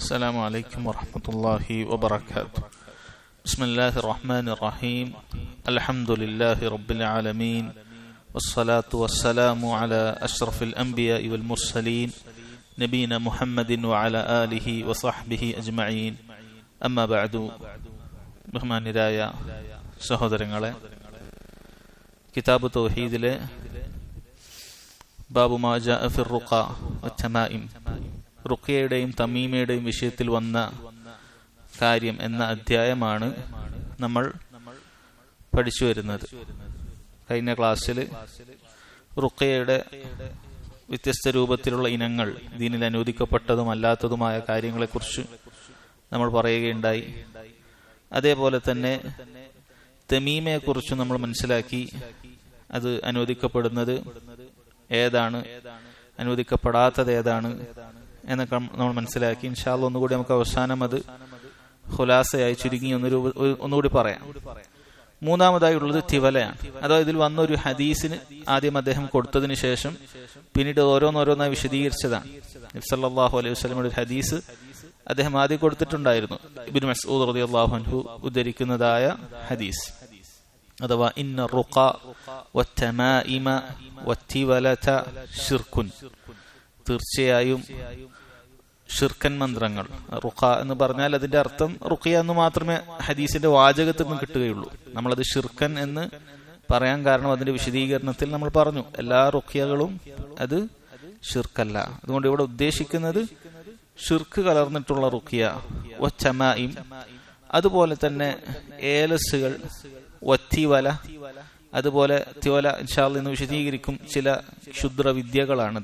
السلام عليكم ورحمة الله وبركاته بسم الله الرحمن الرحيم الحمد لله رب العالمين والصلاة والسلام على أشرف الأنبياء والمرسلين نبينا محمد وعلى آله وصحبه أجمعين أما بعد ബഹുമാന്യരായ സഹോദരങ്ങളെ കിതാബ് തൗഹീദിലെ ബാബു മാജ ഫിറുഖ വത്തമായിം റുഖിയയുടെയും തമീമയുടെയും വിഷയത്തിൽ വന്ന കാര്യം എന്ന അധ്യായമാണ് നമ്മൾ പഠിച്ചു വരുന്നത് കഴിഞ്ഞ ക്ലാസ്സിൽ റുഖിയയുടെ വ്യത്യസ്ത രൂപത്തിലുള്ള ഇനങ്ങൾ ദീനിൽ അനുവദിക്കപ്പെട്ടതും അല്ലാത്തതുമായ കാര്യങ്ങളെക്കുറിച്ച് നമ്മൾ പറയുകയുണ്ടായി അതേപോലെ തന്നെ തമീമയെക്കുറിച്ച് നമ്മൾ മനസ്സിലാക്കി അത് അനുവദിക്കപ്പെടുന്നത് ഏതാണ് അനുവദിക്കപ്പെടാത്തത് ഏതാണ് എന്നൊക്കെ നമ്മൾ മനസ്സിലാക്കി ഇൻഷാല്ല ഒന്നുകൂടി നമുക്ക് അവസാനം അത് ഹുലാസയായി ചുരുങ്ങി ഒന്നൊരു ഒന്നുകൂടി പറയാം മൂന്നാമതായി ഉള്ളത് തിവലയാണ് അഥവാ ഇതിൽ വന്ന ഒരു ഹദീസിന് ആദ്യം അദ്ദേഹം കൊടുത്തതിന് ശേഷം പിന്നീട് ഓരോന്നോരോന്നായി വിശദീകരിച്ചതാണ് നബ്സല്ലാഹു അലൈഹി വസ്ലമിയുടെ ഒരു ഹദീസ് അദ്ദേഹം ആദ്യം കൊടുത്തിട്ടുണ്ടായിരുന്നു ഇബിൻ മസൂദ് റളിയല്ലാഹു അൻഹു ഉദ്ധരിക്കുന്നതായ ഹദീസ് അഥവാ ഇന്ന റുഖ വത്തമാഇമ വത്തിവലത ഷിർക്കുൻ തീർച്ചയായും ഷിർക്കൻ മന്ത്രങ്ങൾ റുഖ എന്ന് പറഞ്ഞാൽ അതിന്റെ അർത്ഥം റുഖിയ എന്ന് മാത്രമേ ഹദീസിന്റെ വാചകത്തിൽ നിന്ന് കിട്ടുകയുള്ളൂ നമ്മളത് ഷിർക്കൻ എന്ന് പറയാൻ കാരണം അതിന്റെ വിശദീകരണത്തിൽ നമ്മൾ പറഞ്ഞു എല്ലാ റുഖിയകളും അത് ഷിർക്കല്ല അതുകൊണ്ട് ഇവിടെ ഉദ്ദേശിക്കുന്നത് ഷിർക്ക് കലർന്നിട്ടുള്ള റുഖിയ ഒച്ചമായും അതുപോലെ തന്നെ ഏലസുകൾ ഒത്തിവല അതുപോലെ തിവല ഇൻഷാല് എന്ന് വിശദീകരിക്കും ചില ക്ഷുദ്ര വിദ്യകളാണത്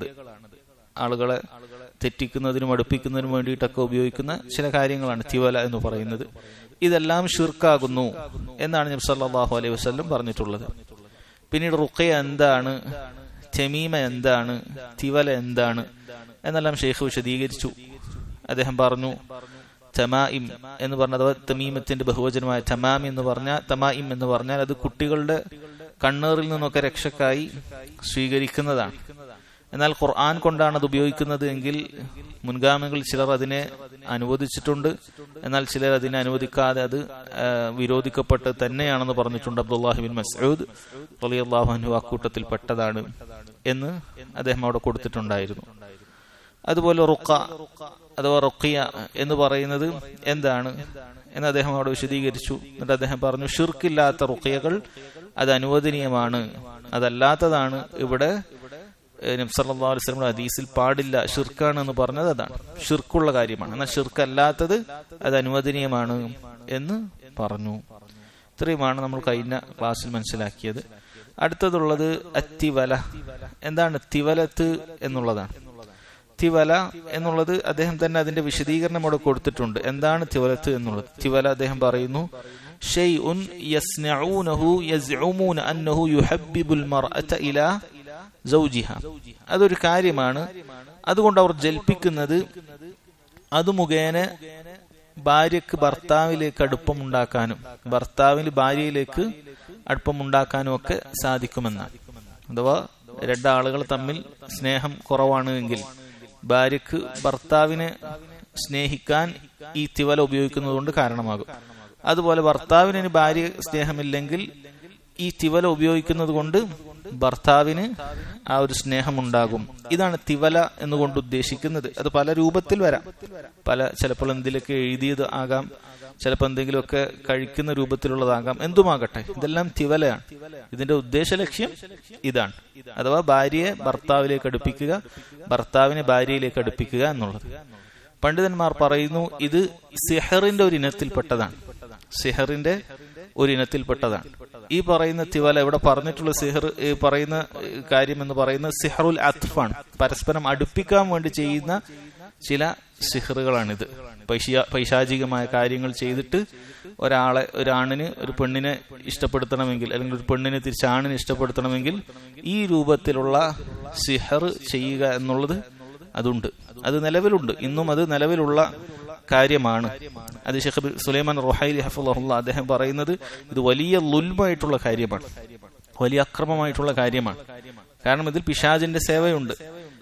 ആളുകളെ തെറ്റിക്കുന്നതിനും അടുപ്പിക്കുന്നതിനും വേണ്ടിയിട്ടൊക്കെ ഉപയോഗിക്കുന്ന ചില കാര്യങ്ങളാണ് തിവല എന്ന് പറയുന്നത് ഇതെല്ലാം ഷിർക്കാകുന്നു എന്നാണ് നബി സല്ലല്ലാഹു അലൈഹി വസല്ലം പറഞ്ഞിട്ടുള്ളത് പിന്നീട് റുഖയ എന്താണ് ചെമീമ എന്താണ് തിവല എന്താണ് എന്നെല്ലാം ഷെയ്ഖ് വിശദീകരിച്ചു അദ്ദേഹം പറഞ്ഞു തമായിം എന്ന് പറഞ്ഞ അഥവാ തമീമത്തിന്റെ ബഹുവചനമായ തമാം എന്ന് പറഞ്ഞാൽ തമായിം എന്ന് പറഞ്ഞാൽ അത് കുട്ടികളുടെ കണ്ണേറിൽ നിന്നൊക്കെ രക്ഷക്കായി സ്വീകരിക്കുന്നതാണ് എന്നാൽ ഖുർആൻ കൊണ്ടാണ് അത് ഉപയോഗിക്കുന്നത് എങ്കിൽ മുൻഗാമികൾ ചിലർ അതിനെ അനുവദിച്ചിട്ടുണ്ട് എന്നാൽ ചിലർ അതിനെ അനുവദിക്കാതെ അത് വിരോധിക്കപ്പെട്ട് തന്നെയാണെന്ന് പറഞ്ഞിട്ടുണ്ട് അബ്ദുല്ലാഹിബിൻ മസൂദ് അലിയല്ലാഹു അക്കൂട്ടത്തിൽ പെട്ടതാണ് എന്ന് അദ്ദേഹം അവിടെ കൊടുത്തിട്ടുണ്ടായിരുന്നു അതുപോലെ റുക്ക അഥവാ റുക്കിയ എന്ന് പറയുന്നത് എന്താണ് എന്ന് അദ്ദേഹം അവിടെ വിശദീകരിച്ചു എന്നിട്ട് അദ്ദേഹം പറഞ്ഞു ഷിർക്കില്ലാത്ത റുക്കിയകൾ അത് അനുവദനീയമാണ് അതല്ലാത്തതാണ് ഇവിടെ നബ്സല്ലാ അലിസ്ലമിയുടെ ഹദീസിൽ പാടില്ല ഷിർക്കാണ് എന്ന് പറഞ്ഞത് അതാണ് ഷിർക്കുള്ള കാര്യമാണ് എന്നാൽ ഷിർക്കല്ലാത്തത് അത് അനുവദനീയമാണ് എന്ന് പറഞ്ഞു ഇത്രയുമാണ് നമ്മൾ കഴിഞ്ഞ ക്ലാസ്സിൽ മനസ്സിലാക്കിയത് അടുത്തതുള്ളത് അത്തിവല എന്താണ് തിവലത്ത് എന്നുള്ളതാണ് തിവല എന്നുള്ളത് അദ്ദേഹം തന്നെ അതിന്റെ വിശദീകരണം അവിടെ കൊടുത്തിട്ടുണ്ട് എന്താണ് തിവലത്ത് എന്നുള്ളത് തിവല അദ്ദേഹം പറയുന്നു ഷെയ്ഉൻ യസ്നഊനഹു യസ്ഉമൂന അന്നഹു യുഹബ്ബിബുൽ മർഅത ഇലാ സൗജിഹ അതൊരു കാര്യമാണ് അതുകൊണ്ട് അവർ ജൽപ്പിക്കുന്നത് അത് മുഖേന ഭാര്യക്ക് ഭർത്താവിലേക്ക് അടുപ്പമുണ്ടാക്കാനും ഭർത്താവിന് ഭാര്യയിലേക്ക് അടുപ്പമുണ്ടാക്കാനും ഒക്കെ സാധിക്കുമെന്നാണ് അഥവാ രണ്ടാളുകൾ തമ്മിൽ സ്നേഹം കുറവാണ് എങ്കിൽ ഭാര്യക്ക് ഭർത്താവിനെ സ്നേഹിക്കാൻ ഈ തിവല ഉപയോഗിക്കുന്നത് കൊണ്ട് കാരണമാകും അതുപോലെ ഭർത്താവിന് ഭാര്യ സ്നേഹമില്ലെങ്കിൽ ഈ തിവല ഉപയോഗിക്കുന്നത് കൊണ്ട് ഭർത്താവിന് ആ ഒരു സ്നേഹമുണ്ടാകും ഇതാണ് തിവല എന്നുകൊണ്ട് ഉദ്ദേശിക്കുന്നത് അത് പല രൂപത്തിൽ വരാം പല ചിലപ്പോൾ എന്തിലൊക്കെ എഴുതിയത് ആകാം ചിലപ്പോൾ എന്തെങ്കിലുമൊക്കെ കഴിക്കുന്ന രൂപത്തിലുള്ളതാകാം എന്തുമാകട്ടെ ഇതെല്ലാം തിവലയാണ് ഇതിന്റെ ഉദ്ദേശ ലക്ഷ്യം ഇതാണ് അഥവാ ഭാര്യയെ ഭർത്താവിലേക്ക് അടുപ്പിക്കുക ഭർത്താവിനെ ഭാര്യയിലേക്ക് അടുപ്പിക്കുക എന്നുള്ളത് പണ്ഡിതന്മാർ പറയുന്നു ഇത് സിഹറിന്റെ ഒരു ഇനത്തിൽപ്പെട്ടതാണ് സിഹറിന്റെ ഒരു ഇനത്തിൽപ്പെട്ടതാണ് ഈ പറയുന്ന തിവല ഇവിടെ പറഞ്ഞിട്ടുള്ള സിഹർ പറയുന്ന കാര്യം എന്ന് പറയുന്നത് സിഹറുൽ അത്ഫാണ് പരസ്പരം അടുപ്പിക്കാൻ വേണ്ടി ചെയ്യുന്ന ചില സിഹറുകളാണിത് പൈശാ പൈശാചികമായ കാര്യങ്ങൾ ചെയ്തിട്ട് ഒരാളെ ഒരാണിന് ഒരു പെണ്ണിനെ ഇഷ്ടപ്പെടുത്തണമെങ്കിൽ അല്ലെങ്കിൽ ഒരു പെണ്ണിനെ തിരിച്ച് ആണിനെ ഇഷ്ടപ്പെടുത്തണമെങ്കിൽ ഈ രൂപത്തിലുള്ള സിഹർ ചെയ്യുക എന്നുള്ളത് അതുണ്ട് അത് നിലവിലുണ്ട് ഇന്നും അത് നിലവിലുള്ള കാര്യമാണ് അത് ഷെഖ് സുലൈമാൻ റൊഹൈലി ഹഫുള്ള അദ്ദേഹം പറയുന്നത് ഇത് വലിയ ലുൽമായിട്ടുള്ള കാര്യമാണ് വലിയ അക്രമമായിട്ടുള്ള കാര്യമാണ് കാരണം ഇതിൽ പിശാജിന്റെ സേവയുണ്ട്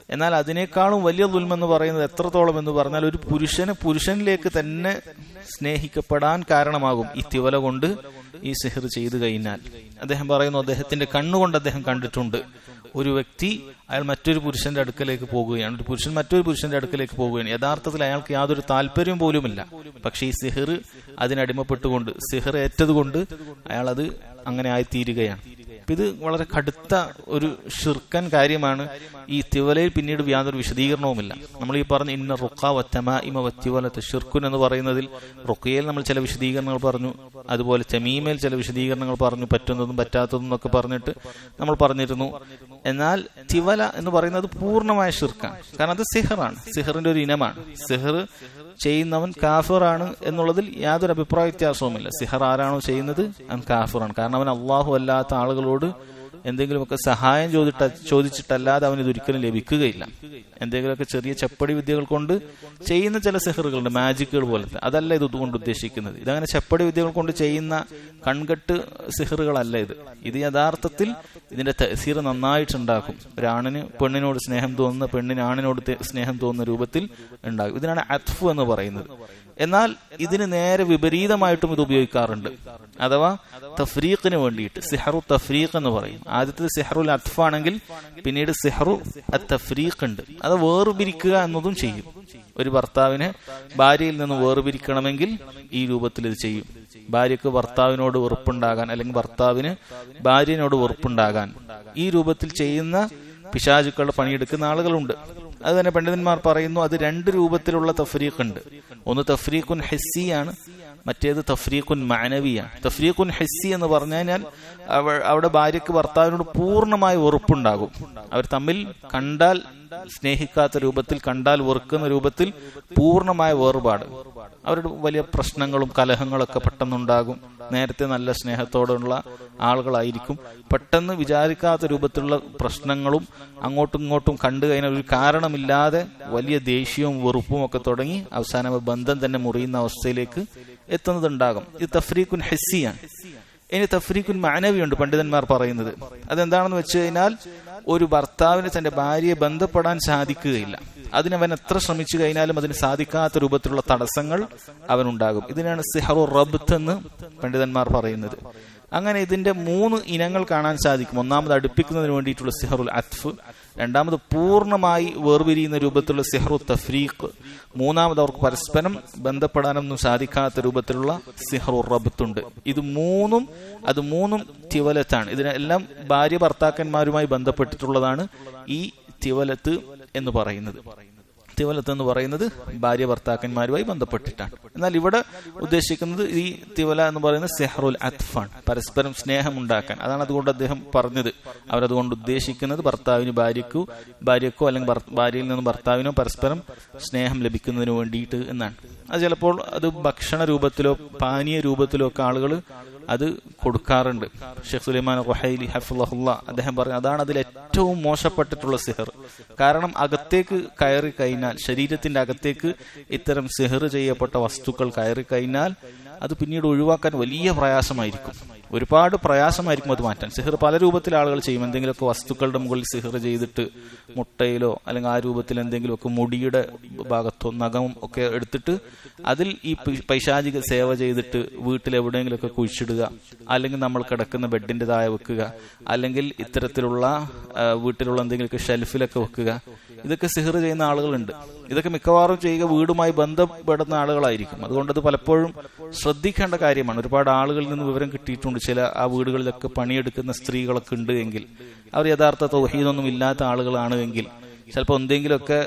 എന്നാൽ അതിനേക്കാളും വലിയ ദുൽമെന്ന് പറയുന്നത് എത്രത്തോളം എന്ന് പറഞ്ഞാൽ ഒരു പുരുഷന് പുരുഷനിലേക്ക് തന്നെ സ്നേഹിക്കപ്പെടാൻ കാരണമാകും ഈ തിവല കൊണ്ട് ഈ സിഹർ ചെയ്തു കഴിഞ്ഞാൽ അദ്ദേഹം പറയുന്നു അദ്ദേഹത്തിന്റെ കണ്ണുകൊണ്ട് അദ്ദേഹം കണ്ടിട്ടുണ്ട് ഒരു വ്യക്തി അയാൾ മറ്റൊരു പുരുഷന്റെ അടുക്കലേക്ക് പോകുകയാണ് ഒരു പുരുഷൻ മറ്റൊരു പുരുഷന്റെ അടുക്കലേക്ക് പോകുകയാണ് യഥാർത്ഥത്തിൽ അയാൾക്ക് യാതൊരു താല്പര്യവും പോലുമില്ല പക്ഷേ ഈ സിഹർ അതിനടിമപ്പെട്ടുകൊണ്ട് സിഹർ ഏറ്റതുകൊണ്ട് അയാൾ അത് അങ്ങനെ ആയിത്തീരുകയാണ് ഇത് വളരെ കടുത്ത ഒരു ഷിർക്കൻ കാര്യമാണ് ഈ തിവലയിൽ പിന്നീട് യാതൊരു വിശദീകരണവുമില്ല നമ്മൾ ഈ പറഞ്ഞ ഇന്ന റുക്ക വത്തമ ഇമ വത്തിവലത്ത് ഷിർക്കുൻ എന്ന് പറയുന്നതിൽ റുക്കയിൽ നമ്മൾ ചില വിശദീകരണങ്ങൾ പറഞ്ഞു അതുപോലെ ചെമീമയിൽ ചില വിശദീകരണങ്ങൾ പറഞ്ഞു പറ്റുന്നതും പറ്റാത്തതും എന്നൊക്കെ പറഞ്ഞിട്ട് നമ്മൾ പറഞ്ഞിരുന്നു എന്നാൽ തിവല എന്ന് പറയുന്നത് പൂർണ്ണമായ ഷിർക്കാണ് കാരണം അത് സിഹറാണ് സിഹറിന്റെ ഒരു ഇനമാണ് സിഹർ ചെയ്യുന്നവൻ കാഫിറാണ് എന്നുള്ളതിൽ യാതൊരു അഭിപ്രായ വ്യത്യാസവുമില്ല സിഹർ ആരാണോ ചെയ്യുന്നത് അവൻ കാഫിറാണ് കാരണം അവൻ അള്ളാഹു അല്ലാത്ത ആളുകളോട് എന്തെങ്കിലുമൊക്കെ സഹായം ചോദിട്ട ചോദിച്ചിട്ടല്ലാതെ അവന് ഇതൊരിക്കലും ലഭിക്കുകയില്ല എന്തെങ്കിലുമൊക്കെ ചെറിയ ചെപ്പടി വിദ്യകൾ കൊണ്ട് ചെയ്യുന്ന ചില സിഹറുകളുണ്ട് മാജിക്കുകൾ പോലത്തെ അതല്ല ഇത് ഇതുകൊണ്ട് ഉദ്ദേശിക്കുന്നത് ഇതങ്ങനെ ചെപ്പടി വിദ്യകൾ കൊണ്ട് ചെയ്യുന്ന കൺകെട്ട് സിഹറുകളല്ല ഇത് ഇത് യഥാർത്ഥത്തിൽ ഇതിന്റെ തസീർ നന്നായിട്ടുണ്ടാക്കും ഒരാണിന് പെണ്ണിനോട് സ്നേഹം തോന്നുന്ന പെണ്ണിന് ആണിനോട് സ്നേഹം തോന്നുന്ന രൂപത്തിൽ ഉണ്ടാകും ഇതിനാണ് അത്ഫു എന്ന് പറയുന്നത് എന്നാൽ ഇതിന് നേരെ വിപരീതമായിട്ടും ഇത് ഉപയോഗിക്കാറുണ്ട് അഥവാ തഫ്രീഖിന് വേണ്ടിയിട്ട് സിഹറു തഫ്രീഖ് എന്ന് പറയും ആദ്യത്തെ സിഹറുൽ അത്ഫാണെങ്കിൽ പിന്നീട് സിഹറു തഫ്രീഖ് ഉണ്ട് അത് വേർപിരിക്കുക എന്നതും ചെയ്യും ഒരു ഭർത്താവിന് ഭാര്യയിൽ നിന്ന് വേർപിരിക്കണമെങ്കിൽ ഈ രൂപത്തിൽ ഇത് ചെയ്യും ഭാര്യക്ക് ഭർത്താവിനോട് വെറുപ്പുണ്ടാകാൻ അല്ലെങ്കിൽ ഭർത്താവിന് ഭാര്യനോട് വെറുപ്പുണ്ടാകാൻ ഈ രൂപത്തിൽ ചെയ്യുന്ന പിശാചുക്കളുടെ പണിയെടുക്കുന്ന ആളുകളുണ്ട് അത് തന്നെ പണ്ഡിതന്മാർ പറയുന്നു അത് രണ്ട് രൂപത്തിലുള്ള തഫ്രീഖ് ഉണ്ട് ഒന്ന് തഫ്രീഖുൻ ഹെസ്സിയാണ് മറ്റേത് തഫ്രീഖുൻ മാനവിയാണ് തഫ്രീഖുൻ ഹെസ്സി എന്ന് പറഞ്ഞു കഴിഞ്ഞാൽ അവിടെ ഭാര്യക്ക് ഭർത്താവിനോട് പൂർണ്ണമായ വെറുപ്പുണ്ടാകും അവർ തമ്മിൽ കണ്ടാൽ സ്നേഹിക്കാത്ത രൂപത്തിൽ കണ്ടാൽ വെറുക്കുന്ന രൂപത്തിൽ പൂർണ്ണമായ വേർപാട് അവരുടെ വലിയ പ്രശ്നങ്ങളും കലഹങ്ങളൊക്കെ പെട്ടെന്നുണ്ടാകും നേരത്തെ നല്ല സ്നേഹത്തോടുള്ള ആളുകളായിരിക്കും പെട്ടെന്ന് വിചാരിക്കാത്ത രൂപത്തിലുള്ള പ്രശ്നങ്ങളും അങ്ങോട്ടും ഇങ്ങോട്ടും കണ്ടു കഴിഞ്ഞാൽ ഒരു കാരണമില്ലാതെ വലിയ ദേഷ്യവും വെറുപ്പും ഒക്കെ തുടങ്ങി അവസാനം ബന്ധം തന്നെ മുറിയുന്ന അവസ്ഥയിലേക്ക് എത്തുന്നതുണ്ടാകും ഇത് തഫ്രീഖുൻ ഹെസ്സിയാണ് ഇനി തഫ്രീഖുൻ മാനവിയുണ്ട് പണ്ഡിതന്മാർ പറയുന്നത് അതെന്താണെന്ന് വെച്ച് കഴിഞ്ഞാൽ ഒരു ഭർത്താവിന് തന്റെ ഭാര്യയെ ബന്ധപ്പെടാൻ സാധിക്കുകയില്ല അതിനവൻ എത്ര ശ്രമിച്ചു കഴിഞ്ഞാലും അതിന് സാധിക്കാത്ത രൂപത്തിലുള്ള തടസ്സങ്ങൾ അവനുണ്ടാകും ഇതിനാണ് സിഹറു റബ്ത്ത് എന്ന് പണ്ഡിതന്മാർ പറയുന്നത് അങ്ങനെ ഇതിന്റെ മൂന്ന് ഇനങ്ങൾ കാണാൻ സാധിക്കും ഒന്നാമത് അടുപ്പിക്കുന്നതിന് വേണ്ടിയിട്ടുള്ള സിഹറുൽ അത്ഫ് രണ്ടാമത് പൂർണ്ണമായി വേർപിരിയുന്ന രൂപത്തിലുള്ള സിഹറു തഫ്രീഖ് മൂന്നാമത് അവർക്ക് പരസ്പരം ബന്ധപ്പെടാനൊന്നും സാധിക്കാത്ത രൂപത്തിലുള്ള സിഹറു റബത്തുണ്ട് ഇത് മൂന്നും അത് മൂന്നും തിവലത്താണ് ഇതിനെല്ലാം ഭാര്യ ഭർത്താക്കന്മാരുമായി ബന്ധപ്പെട്ടിട്ടുള്ളതാണ് ഈ തിവലത്ത് എന്ന് പറയുന്നത് തിവലത്ത് എന്ന് പറയുന്നത് ഭാര്യ ഭർത്താക്കന്മാരുമായി ബന്ധപ്പെട്ടിട്ടാണ് എന്നാൽ ഇവിടെ ഉദ്ദേശിക്കുന്നത് ഈ തിവല എന്ന് പറയുന്നത് സെഹറുൽ അത്ഫാണ് പരസ്പരം സ്നേഹം ഉണ്ടാക്കാൻ അതാണ് അതുകൊണ്ട് അദ്ദേഹം പറഞ്ഞത് അവരതുകൊണ്ട് ഉദ്ദേശിക്കുന്നത് ഭർത്താവിന് ഭാര്യക്കോ ഭാര്യക്കോ അല്ലെങ്കിൽ ഭാര്യയിൽ നിന്ന് ഭർത്താവിനോ പരസ്പരം സ്നേഹം ലഭിക്കുന്നതിന് വേണ്ടിയിട്ട് എന്നാണ് അത് ചിലപ്പോൾ അത് ഭക്ഷണ രൂപത്തിലോ പാനീയ രൂപത്തിലോ ഒക്കെ ആളുകൾ അത് കൊടുക്കാറുണ്ട് ഷെഖ് സുലൈമാൻ റൊഹൈലി ഹഫുല്ല അദ്ദേഹം പറഞ്ഞു അതാണ് അതിൽ ഏറ്റവും മോശപ്പെട്ടിട്ടുള്ള സിഹർ കാരണം അകത്തേക്ക് കയറി കഴിഞ്ഞാൽ ശരീരത്തിന്റെ അകത്തേക്ക് ഇത്തരം സിഹർ ചെയ്യപ്പെട്ട വസ്തുക്കൾ കയറി കഴിഞ്ഞാൽ അത് പിന്നീട് ഒഴിവാക്കാൻ വലിയ പ്രയാസമായിരിക്കും ഒരുപാട് പ്രയാസമായിരിക്കും അത് മാറ്റാൻ സിഹർ പല രൂപത്തിൽ ആളുകൾ ചെയ്യും എന്തെങ്കിലുമൊക്കെ വസ്തുക്കളുടെ മുകളിൽ സിഹർ ചെയ്തിട്ട് മുട്ടയിലോ അല്ലെങ്കിൽ ആ രൂപത്തിൽ എന്തെങ്കിലുമൊക്കെ മുടിയുടെ ഭാഗത്തോ നഖം ഒക്കെ എടുത്തിട്ട് അതിൽ ഈ പൈശാചിക സേവ ചെയ്തിട്ട് വീട്ടിൽ എവിടെയെങ്കിലുമൊക്കെ കുഴിച്ചിടുക അല്ലെങ്കിൽ നമ്മൾ കിടക്കുന്ന ബെഡിന്റെ താഴെ വെക്കുക അല്ലെങ്കിൽ ഇത്തരത്തിലുള്ള വീട്ടിലുള്ള എന്തെങ്കിലുമൊക്കെ ഷെൽഫിലൊക്കെ വെക്കുക ഇതൊക്കെ സിഹർ ചെയ്യുന്ന ആളുകളുണ്ട് ഇതൊക്കെ മിക്കവാറും ചെയ്യുക വീടുമായി ബന്ധപ്പെടുന്ന ആളുകളായിരിക്കും അതുകൊണ്ട് അത് പലപ്പോഴും ശ്രദ്ധിക്കേണ്ട കാര്യമാണ് ഒരുപാട് ആളുകളിൽ നിന്ന് വിവരം കിട്ടിയിട്ടുണ്ട് ചില ആ വീടുകളിലൊക്കെ പണിയെടുക്കുന്ന സ്ത്രീകളൊക്കെ ഉണ്ട് എങ്കിൽ അവർ യഥാർത്ഥ തൗഹീദൊന്നും ഇല്ലാത്ത ആളുകളാണ് എങ്കിൽ ചിലപ്പോൾ എന്തെങ്കിലുമൊക്കെ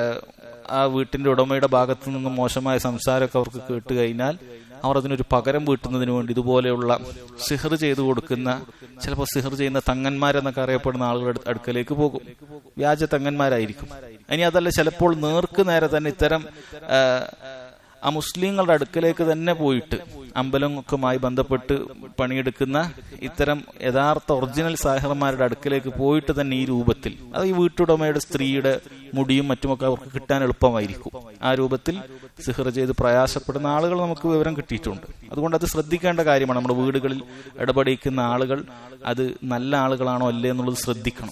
ആ വീട്ടിന്റെ ഉടമയുടെ ഭാഗത്തു നിന്നും മോശമായ സംസാരമൊക്കെ അവർക്ക് കേട്ട് കഴിഞ്ഞാൽ അവർ അതിനൊരു പകരം വീട്ടുന്നതിന് വേണ്ടി ഇതുപോലെയുള്ള സിഹർ ചെയ്തു കൊടുക്കുന്ന ചിലപ്പോൾ സിഹർ ചെയ്യുന്ന തങ്ങന്മാരെന്നൊക്കെ അറിയപ്പെടുന്ന ആളുകളുടെ അടുക്കലേക്ക് പോകും വ്യാജ തങ്ങന്മാരായിരിക്കും ഇനി അതല്ല ചിലപ്പോൾ നേർക്ക് നേരെ തന്നെ ഇത്തരം ആ മുസ്ലിങ്ങളുടെ അടുക്കലേക്ക് തന്നെ പോയിട്ട് അമ്പലമൊക്കെയുമായി ബന്ധപ്പെട്ട് പണിയെടുക്കുന്ന ഇത്തരം യഥാർത്ഥ ഒറിജിനൽ സാഹിറന്മാരുടെ അടുക്കലേക്ക് പോയിട്ട് തന്നെ ഈ രൂപത്തിൽ അത് ഈ വീട്ടുടമയുടെ സ്ത്രീയുടെ മുടിയും മറ്റുമൊക്കെ അവർക്ക് കിട്ടാൻ എളുപ്പമായിരിക്കും ആ രൂപത്തിൽ സിഹർ ചെയ്ത് പ്രയാസപ്പെടുന്ന ആളുകൾ നമുക്ക് വിവരം കിട്ടിയിട്ടുണ്ട് അതുകൊണ്ട് അത് ശ്രദ്ധിക്കേണ്ട കാര്യമാണ് നമ്മുടെ വീടുകളിൽ ഇടപെടിക്കുന്ന ആളുകൾ അത് നല്ല ആളുകളാണോ അല്ലേ എന്നുള്ളത് ശ്രദ്ധിക്കണം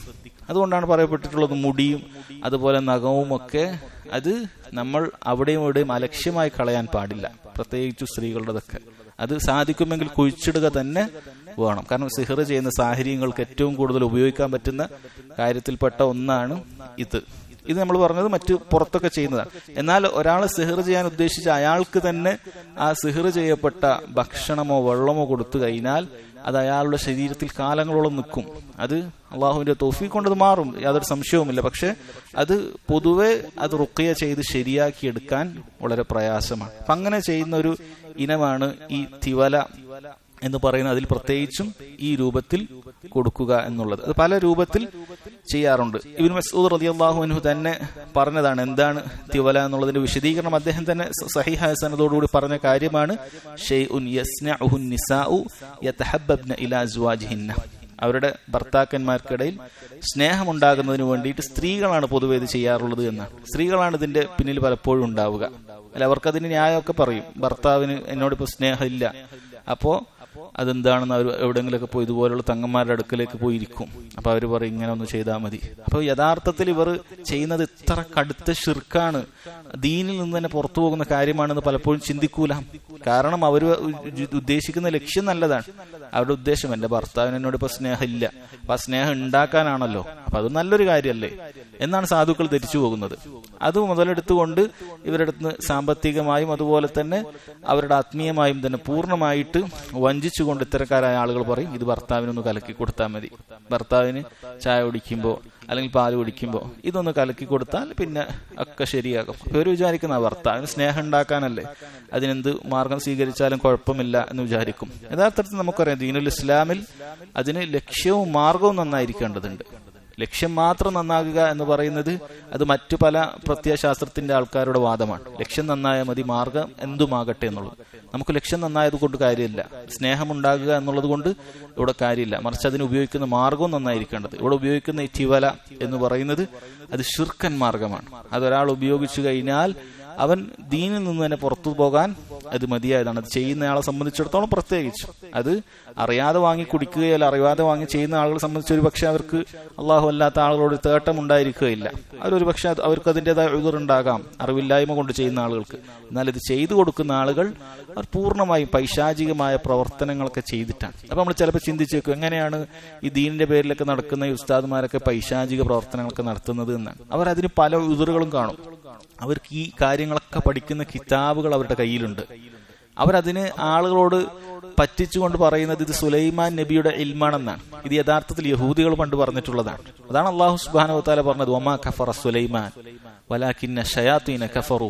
അതുകൊണ്ടാണ് പറയപ്പെട്ടിട്ടുള്ളത് മുടിയും അതുപോലെ നഖവും ഒക്കെ അത് നമ്മൾ അവിടെയും ഇവിടെയും അലക്ഷ്യമായി കളയാൻ പാടില്ല പ്രത്യേകിച്ചു സ്ത്രീകളുടേതൊക്കെ അത് സാധിക്കുമെങ്കിൽ കുഴിച്ചിടുക തന്നെ വേണം കാരണം സിഹർ ചെയ്യുന്ന സാഹചര്യങ്ങൾക്ക് ഏറ്റവും കൂടുതൽ ഉപയോഗിക്കാൻ പറ്റുന്ന കാര്യത്തിൽപ്പെട്ട ഒന്നാണ് ഇത് ഇത് നമ്മൾ പറഞ്ഞത് മറ്റു പുറത്തൊക്കെ ചെയ്യുന്നതാണ് എന്നാൽ ഒരാൾ സിഹർ ചെയ്യാൻ ഉദ്ദേശിച്ച അയാൾക്ക് തന്നെ ആ സിഹർ ചെയ്യപ്പെട്ട ഭക്ഷണമോ വെള്ളമോ കൊടുത്തു കഴിഞ്ഞാൽ അത് അയാളുടെ ശരീരത്തിൽ കാലങ്ങളോളം നിൽക്കും അത് അള്ളാഹുവിന്റെ തോഫി കൊണ്ടത് മാറും യാതൊരു സംശയവുമില്ല പക്ഷെ അത് പൊതുവെ അത് റുക്കിയ ചെയ്ത് ശരിയാക്കിയെടുക്കാൻ വളരെ പ്രയാസമാണ് അപ്പൊ അങ്ങനെ ചെയ്യുന്ന ഒരു ഇനമാണ് ഈ തിവല എന്ന് പറയുന്ന അതിൽ പ്രത്യേകിച്ചും ഈ രൂപത്തിൽ കൊടുക്കുക എന്നുള്ളത് അത് പല രൂപത്തിൽ ചെയ്യാറുണ്ട് ഇബിൻ മസൂദ് റളിയല്ലാഹു അൻഹു തന്നെ പറഞ്ഞതാണ് എന്താണ് തിവല എന്നുള്ളതിന്റെ വിശദീകരണം അദ്ദേഹം തന്നെ സഹിഹ സനദോടുകൂടി പറഞ്ഞ കാര്യമാണ് ഷൈഉൻ യസ്നഉഹു നിസാഉ യതഹബ്ബബ്ന ഇലാ അസ്വാജിഹിന്ന അവരുടെ ഭർത്താക്കന്മാർക്കിടയിൽ സ്നേഹമുണ്ടാകുന്നതിന് വേണ്ടിയിട്ട് സ്ത്രീകളാണ് പൊതുവെ ഇത് ചെയ്യാറുള്ളത് എന്നാണ് സ്ത്രീകളാണ് ഇതിന്റെ പിന്നിൽ പലപ്പോഴും ഉണ്ടാവുക അല്ല അവർക്കതിന് ന്യായമൊക്കെ പറയും ഭർത്താവിന് എന്നോടിപ്പോ സ്നേഹമില്ല അപ്പോ അതെന്താണെന്ന് അവർ എവിടെയെങ്കിലുമൊക്കെ പോയി ഇതുപോലുള്ള തങ്ങന്മാരുടെ അടുക്കലേക്ക് പോയി ഇരിക്കും അപ്പൊ അവർ പറയും ഇങ്ങനെ ഒന്ന് ചെയ്താൽ മതി അപ്പൊ യഥാർത്ഥത്തിൽ ഇവർ ചെയ്യുന്നത് ഇത്ര കടുത്ത ഷിർക്കാണ് ദീനിൽ നിന്ന് തന്നെ പുറത്തു പോകുന്ന കാര്യമാണെന്ന് പലപ്പോഴും ചിന്തിക്കൂല കാരണം അവർ ഉദ്ദേശിക്കുന്ന ലക്ഷ്യം നല്ലതാണ് അവരുടെ ഉദ്ദേശം എന്റെ ഭർത്താവിന് എന്നോട് ഇപ്പൊ സ്നേഹമില്ല അപ്പൊ ആ സ്നേഹം ഉണ്ടാക്കാനാണല്ലോ അപ്പൊ അത് നല്ലൊരു കാര്യമല്ലേ എന്നാണ് സാധുക്കൾ ധരിച്ചു പോകുന്നത് അത് മുതലെടുത്തുകൊണ്ട് ഇവരുടെ അടുത്ത് സാമ്പത്തികമായും അതുപോലെ തന്നെ അവരുടെ ആത്മീയമായും തന്നെ പൂർണ്ണമായിട്ട് വഞ്ചിച്ചുകൊണ്ട് ഇത്തരക്കാരായ ആളുകൾ പറയും ഇത് ഭർത്താവിനൊന്ന് കലക്കി കൊടുത്താൽ മതി ഭർത്താവിന് ചായ കുടിക്കുമ്പോൾ അല്ലെങ്കിൽ പാല് കുടിക്കുമ്പോൾ ഇതൊന്ന് കലക്കി കൊടുത്താൽ പിന്നെ ഒക്കെ ശരിയാകും ഇവർ വിചാരിക്കുന്ന ഭർത്താവിന് സ്നേഹം ഉണ്ടാക്കാനല്ലേ അതിനെന്ത് മാർഗം സ്വീകരിച്ചാലും കുഴപ്പമില്ല എന്ന് വിചാരിക്കും യഥാർത്ഥത്തിൽ നമുക്കറിയാം ദീനുൽ ഇസ്ലാമിൽ അതിന് ലക്ഷ്യവും മാർഗവും നന്നായിരിക്കേണ്ടതുണ്ട് ലക്ഷ്യം മാത്രം നന്നാകുക എന്ന് പറയുന്നത് അത് മറ്റു പല പ്രത്യയശാസ്ത്രത്തിന്റെ ആൾക്കാരുടെ വാദമാണ് ലക്ഷ്യം നന്നായാൽ മതി മാർഗം എന്തുമാകട്ടെ എന്നുള്ളത് നമുക്ക് ലക്ഷ്യം നന്നായത് കൊണ്ട് കാര്യമില്ല സ്നേഹം ഉണ്ടാകുക എന്നുള്ളത് കൊണ്ട് ഇവിടെ കാര്യമില്ല മറിച്ച് അതിന് ഉപയോഗിക്കുന്ന മാർഗവും നന്നായിരിക്കേണ്ടത് ഇവിടെ ഉപയോഗിക്കുന്ന ഈ ചിവല എന്ന് പറയുന്നത് അത് ഷിർക്കൻ മാർഗമാണ് അതൊരാൾ ഉപയോഗിച്ചു കഴിഞ്ഞാൽ അവൻ ദീനിൽ നിന്ന് തന്നെ പുറത്തു പോകാൻ അത് മതിയായതാണ് അത് ചെയ്യുന്നയാളെ സംബന്ധിച്ചിടത്തോളം പ്രത്യേകിച്ചും അത് അറിയാതെ വാങ്ങി കുടിക്കുകയോ അല്ല അറിയാതെ വാങ്ങി ചെയ്യുന്ന ആളുകളെ സംബന്ധിച്ച് ഒരു പക്ഷെ അവർക്ക് അള്ളാഹു അല്ലാത്ത ആളുകളോട് തേട്ടം ഉണ്ടായിരിക്കുകയില്ല അവരൊരു പക്ഷെ അവർക്ക് അതിൻ്റെതായ എതിറുണ്ടാകാം അറിവില്ലായ്മ കൊണ്ട് ചെയ്യുന്ന ആളുകൾക്ക് എന്നാൽ ഇത് ചെയ്തു കൊടുക്കുന്ന ആളുകൾ അവർ പൂർണ്ണമായും പൈശാചികമായ പ്രവർത്തനങ്ങളൊക്കെ ചെയ്തിട്ടാണ് അപ്പൊ നമ്മൾ ചിലപ്പോൾ ചിന്തിച്ചേക്കും എങ്ങനെയാണ് ഈ ദീനിന്റെ പേരിലൊക്കെ നടക്കുന്ന ഈ ഉസ്താദുമാരൊക്കെ പൈശാചിക പ്രവർത്തനങ്ങളൊക്കെ നടത്തുന്നത് എന്നാണ് അവർ അതിന് പല ഉതിറുകളും കാണും അവർക്ക് ഈ കാര്യങ്ങളൊക്കെ പഠിക്കുന്ന കിതാബുകൾ അവരുടെ കയ്യിലുണ്ട് അവരതിന് ആളുകളോട് പറ്റിച്ചുകൊണ്ട് പറയുന്നത് ഇത് സുലൈമാൻ നബിയുടെ ഇൽമാണെന്നാണ് ഇത് യഥാർത്ഥത്തിൽ യഹൂദികൾ പണ്ട് പറഞ്ഞിട്ടുള്ളതാണ് അതാണ് അള്ളാഹു സുബാന താല പറഞ്ഞത് ഒമാ ഖഫറ സുലൈമാൻ വലാക്കിന്ന ഷയാത്തീന കഫറു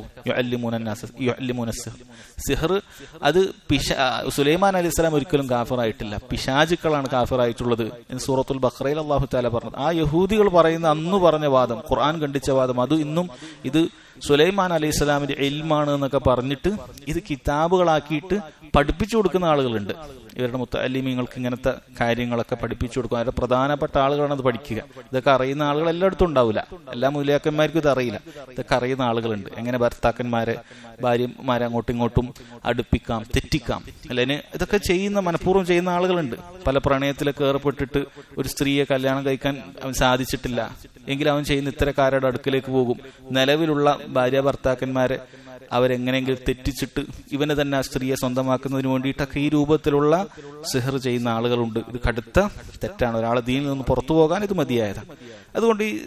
യുഅല്ലിമൂന സിഹർ അത് പിശ സുലൈമാൻ അലി ഇസ്ലാം ഒരിക്കലും കാഫറായിട്ടില്ല പിശാചുക്കളാണ് കാഫറായിട്ടുള്ളത് എന്ന് സൂറത്തുൽ ബഖ്റയിൽ അള്ളാഹു താല പറഞ്ഞത് ആ യഹൂദികൾ പറയുന്ന അന്ന് പറഞ്ഞ വാദം ഖുർആൻ ഖണ്ഡിച്ച വാദം അത് ഇന്നും ഇത് സുലൈമാൻ അലൈഹി സ്വലാമിന്റെ എൽമാണ് എന്നൊക്കെ പറഞ്ഞിട്ട് ഇത് കിതാബുകളാക്കിയിട്ട് പഠിപ്പിച്ചു കൊടുക്കുന്ന ആളുകളുണ്ട് ഇവരുടെ മുത്തല്ലിമീങ്ങൾക്ക് ഇങ്ങനത്തെ കാര്യങ്ങളൊക്കെ പഠിപ്പിച്ചു കൊടുക്കും അവരുടെ പ്രധാനപ്പെട്ട ആളുകളാണ് അത് പഠിക്കുക ഇതൊക്കെ അറിയുന്ന ആളുകൾ എല്ലായിടത്തും ഉണ്ടാവില്ല എല്ലാ മൂല്യാക്കന്മാർക്കും ഇത് അറിയില്ല ഇതൊക്കെ അറിയുന്ന ആളുകളുണ്ട് എങ്ങനെ ഭർത്താക്കന്മാരെ ഭാര്യമാരെ അങ്ങോട്ടും ഇങ്ങോട്ടും അടുപ്പിക്കാം തെറ്റിക്കാം അല്ലെങ്കിൽ ഇതൊക്കെ ചെയ്യുന്ന മനഃപൂർവ്വം ചെയ്യുന്ന ആളുകളുണ്ട് പല പ്രണയത്തിലൊക്കെ ഏർപ്പെട്ടിട്ട് ഒരു സ്ത്രീയെ കല്യാണം കഴിക്കാൻ അവൻ സാധിച്ചിട്ടില്ല എങ്കിൽ അവൻ ചെയ്യുന്ന ഇത്തരക്കാരുടെ അടുക്കിലേക്ക് പോകും നിലവിലുള്ള ഭാര്യ ഭർത്താക്കന്മാരെ അവരെങ്ങനെയെങ്കിലും തെറ്റിച്ചിട്ട് ഇവനെ തന്നെ ആ സ്ത്രീയെ സ്വന്തമാക്കുന്നതിന് വേണ്ടിയിട്ടൊക്കെ ഈ രൂപത്തിലുള്ള സിഹർ ചെയ്യുന്ന ആളുകളുണ്ട് ഇത് കടുത്ത തെറ്റാണ് ഒരാളെ ദീനിൽ നിന്ന് പുറത്തു പോകാൻ ഇത് മതിയായതാണ് അതുകൊണ്ട് ഈ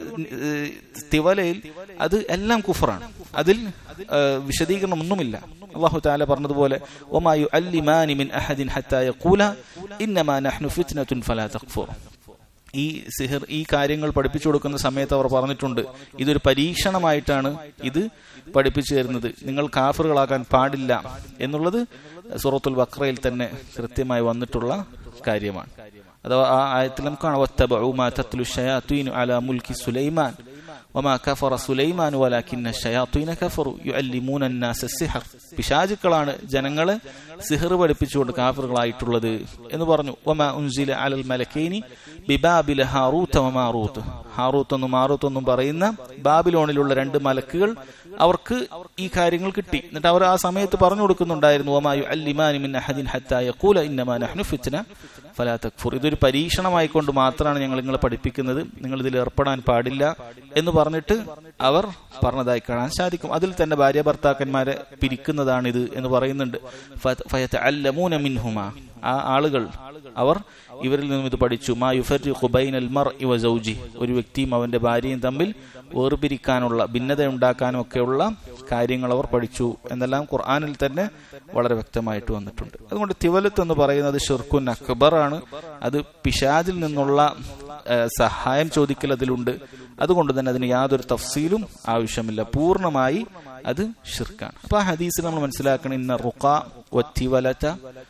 തിവലയിൽ അത് എല്ലാം കുഫറാണ് അതിൽ വിശദീകരണം ഒന്നുമില്ല അള്ളാഹു താല പറഞ്ഞതുപോലെ ഒമായു അല്ലിമാനി മിൻ അഹദിൻ ഹത്താ യഖൂല ഇന്നമാ നഹ്നു ഫിത്നത്തുൻ ഫലാ തഖ്ഫുർ ഈ സിഹിർ ഈ കാര്യങ്ങൾ പഠിപ്പിച്ചു കൊടുക്കുന്ന സമയത്ത് അവർ പറഞ്ഞിട്ടുണ്ട് ഇതൊരു പരീക്ഷണമായിട്ടാണ് ഇത് പഠിപ്പിച്ചു തരുന്നത് നിങ്ങൾ കാഫറുകളാകാൻ പാടില്ല എന്നുള്ളത് സുറത്തുൽ ബക്രയിൽ തന്നെ കൃത്യമായി വന്നിട്ടുള്ള കാര്യമാണ് അഥവാ ആ ആയത്തിൽ നമുക്ക് കാണാം സുലൈമാൻ وما كفر سليمان ولكن الشياطين كفروا يعلمون الناس السحر പിശാചുക്കളാണ് ജനങ്ങളെ സിഹർ പഠിപ്പിച്ചുകൊണ്ട് കാഫറുകളായിട്ടുള്ളത് എന്ന് പറഞ്ഞു ഒമ ഉൻസില അലൽ മലക്കേനി ബിബാബില ഹാറൂത്ത് മാറൂത്ത് ഹാറൂത്ത് എന്നും മാറൂത്ത് എന്നും പറയുന്ന ബാബിലോണിലുള്ള രണ്ട് മലക്കുകൾ അവർക്ക് ഈ കാര്യങ്ങൾ കിട്ടി എന്നിട്ട് അവർ ആ സമയത്ത് പറഞ്ഞു കൊടുക്കുന്നുണ്ടായിരുന്നു ഒമായു അല്ലിമാനി മിൻ അഹദിൻ ഹത്താ യഖൂല ഇന്നമാ നഹ്നു ഫിത്ന ഫലാ തക്ഫുർ ഇതൊരു പരീക്ഷണമായിക്കൊണ്ട് മാത്രമാണ് ഞങ്ങൾ നിങ്ങളെ പഠിപ്പിക്കുന്നത് നിങ്ങൾ ഇതിൽ ഏർപ്പെടാൻ പാടില്ല എന്ന് പറഞ്ഞിട്ട് അവർ പറഞ്ഞതായി കാണാൻ സാധിക്കും അതിൽ തന്നെ ഭാര്യ ഭർത്താക്കന്മാരെ പിരിക്കുന്നതാണിത് എന്ന് പറയുന്നുണ്ട് ഫയതഅല്ലമൂന മിൻഹുമാ ആ ആളുകൾ അവർ ഇവരിൽ നിന്നും ഇത് പഠിച്ചു മാ യുഫർരിഖു ബൈനൽ മർഇ വ സൗജി ഒരു വ്യക്തിയും അവന്റെ ഭാര്യയും തമ്മിൽ വേർപിരിക്കാനുള്ള ഭിന്നത ഉണ്ടാക്കാനും ഒക്കെയുള്ള കാര്യങ്ങൾ അവർ പഠിച്ചു എന്നെല്ലാം ഖുർആനിൽ തന്നെ വളരെ വ്യക്തമായിട്ട് വന്നിട്ടുണ്ട് അതുകൊണ്ട് തിവലത്ത് എന്ന് പറയുന്നത് ഷിർക്കുൻ അക്ബറാണ് അത് പിശാജിൽ നിന്നുള്ള ഏഹ്, സഹായം ചോദിക്കൽ അതിലുണ്ട് അതുകൊണ്ട് തന്നെ അതിന് യാതൊരു തഫ്സീലും ആവശ്യമില്ല പൂർണ്ണമായി അത് ഷിർക്കാണ് അപ്പൊ ആ ഹദീസിൽ നമ്മൾ മനസ്സിലാക്കണം ഇന്ന റുഖ വത്തിവലത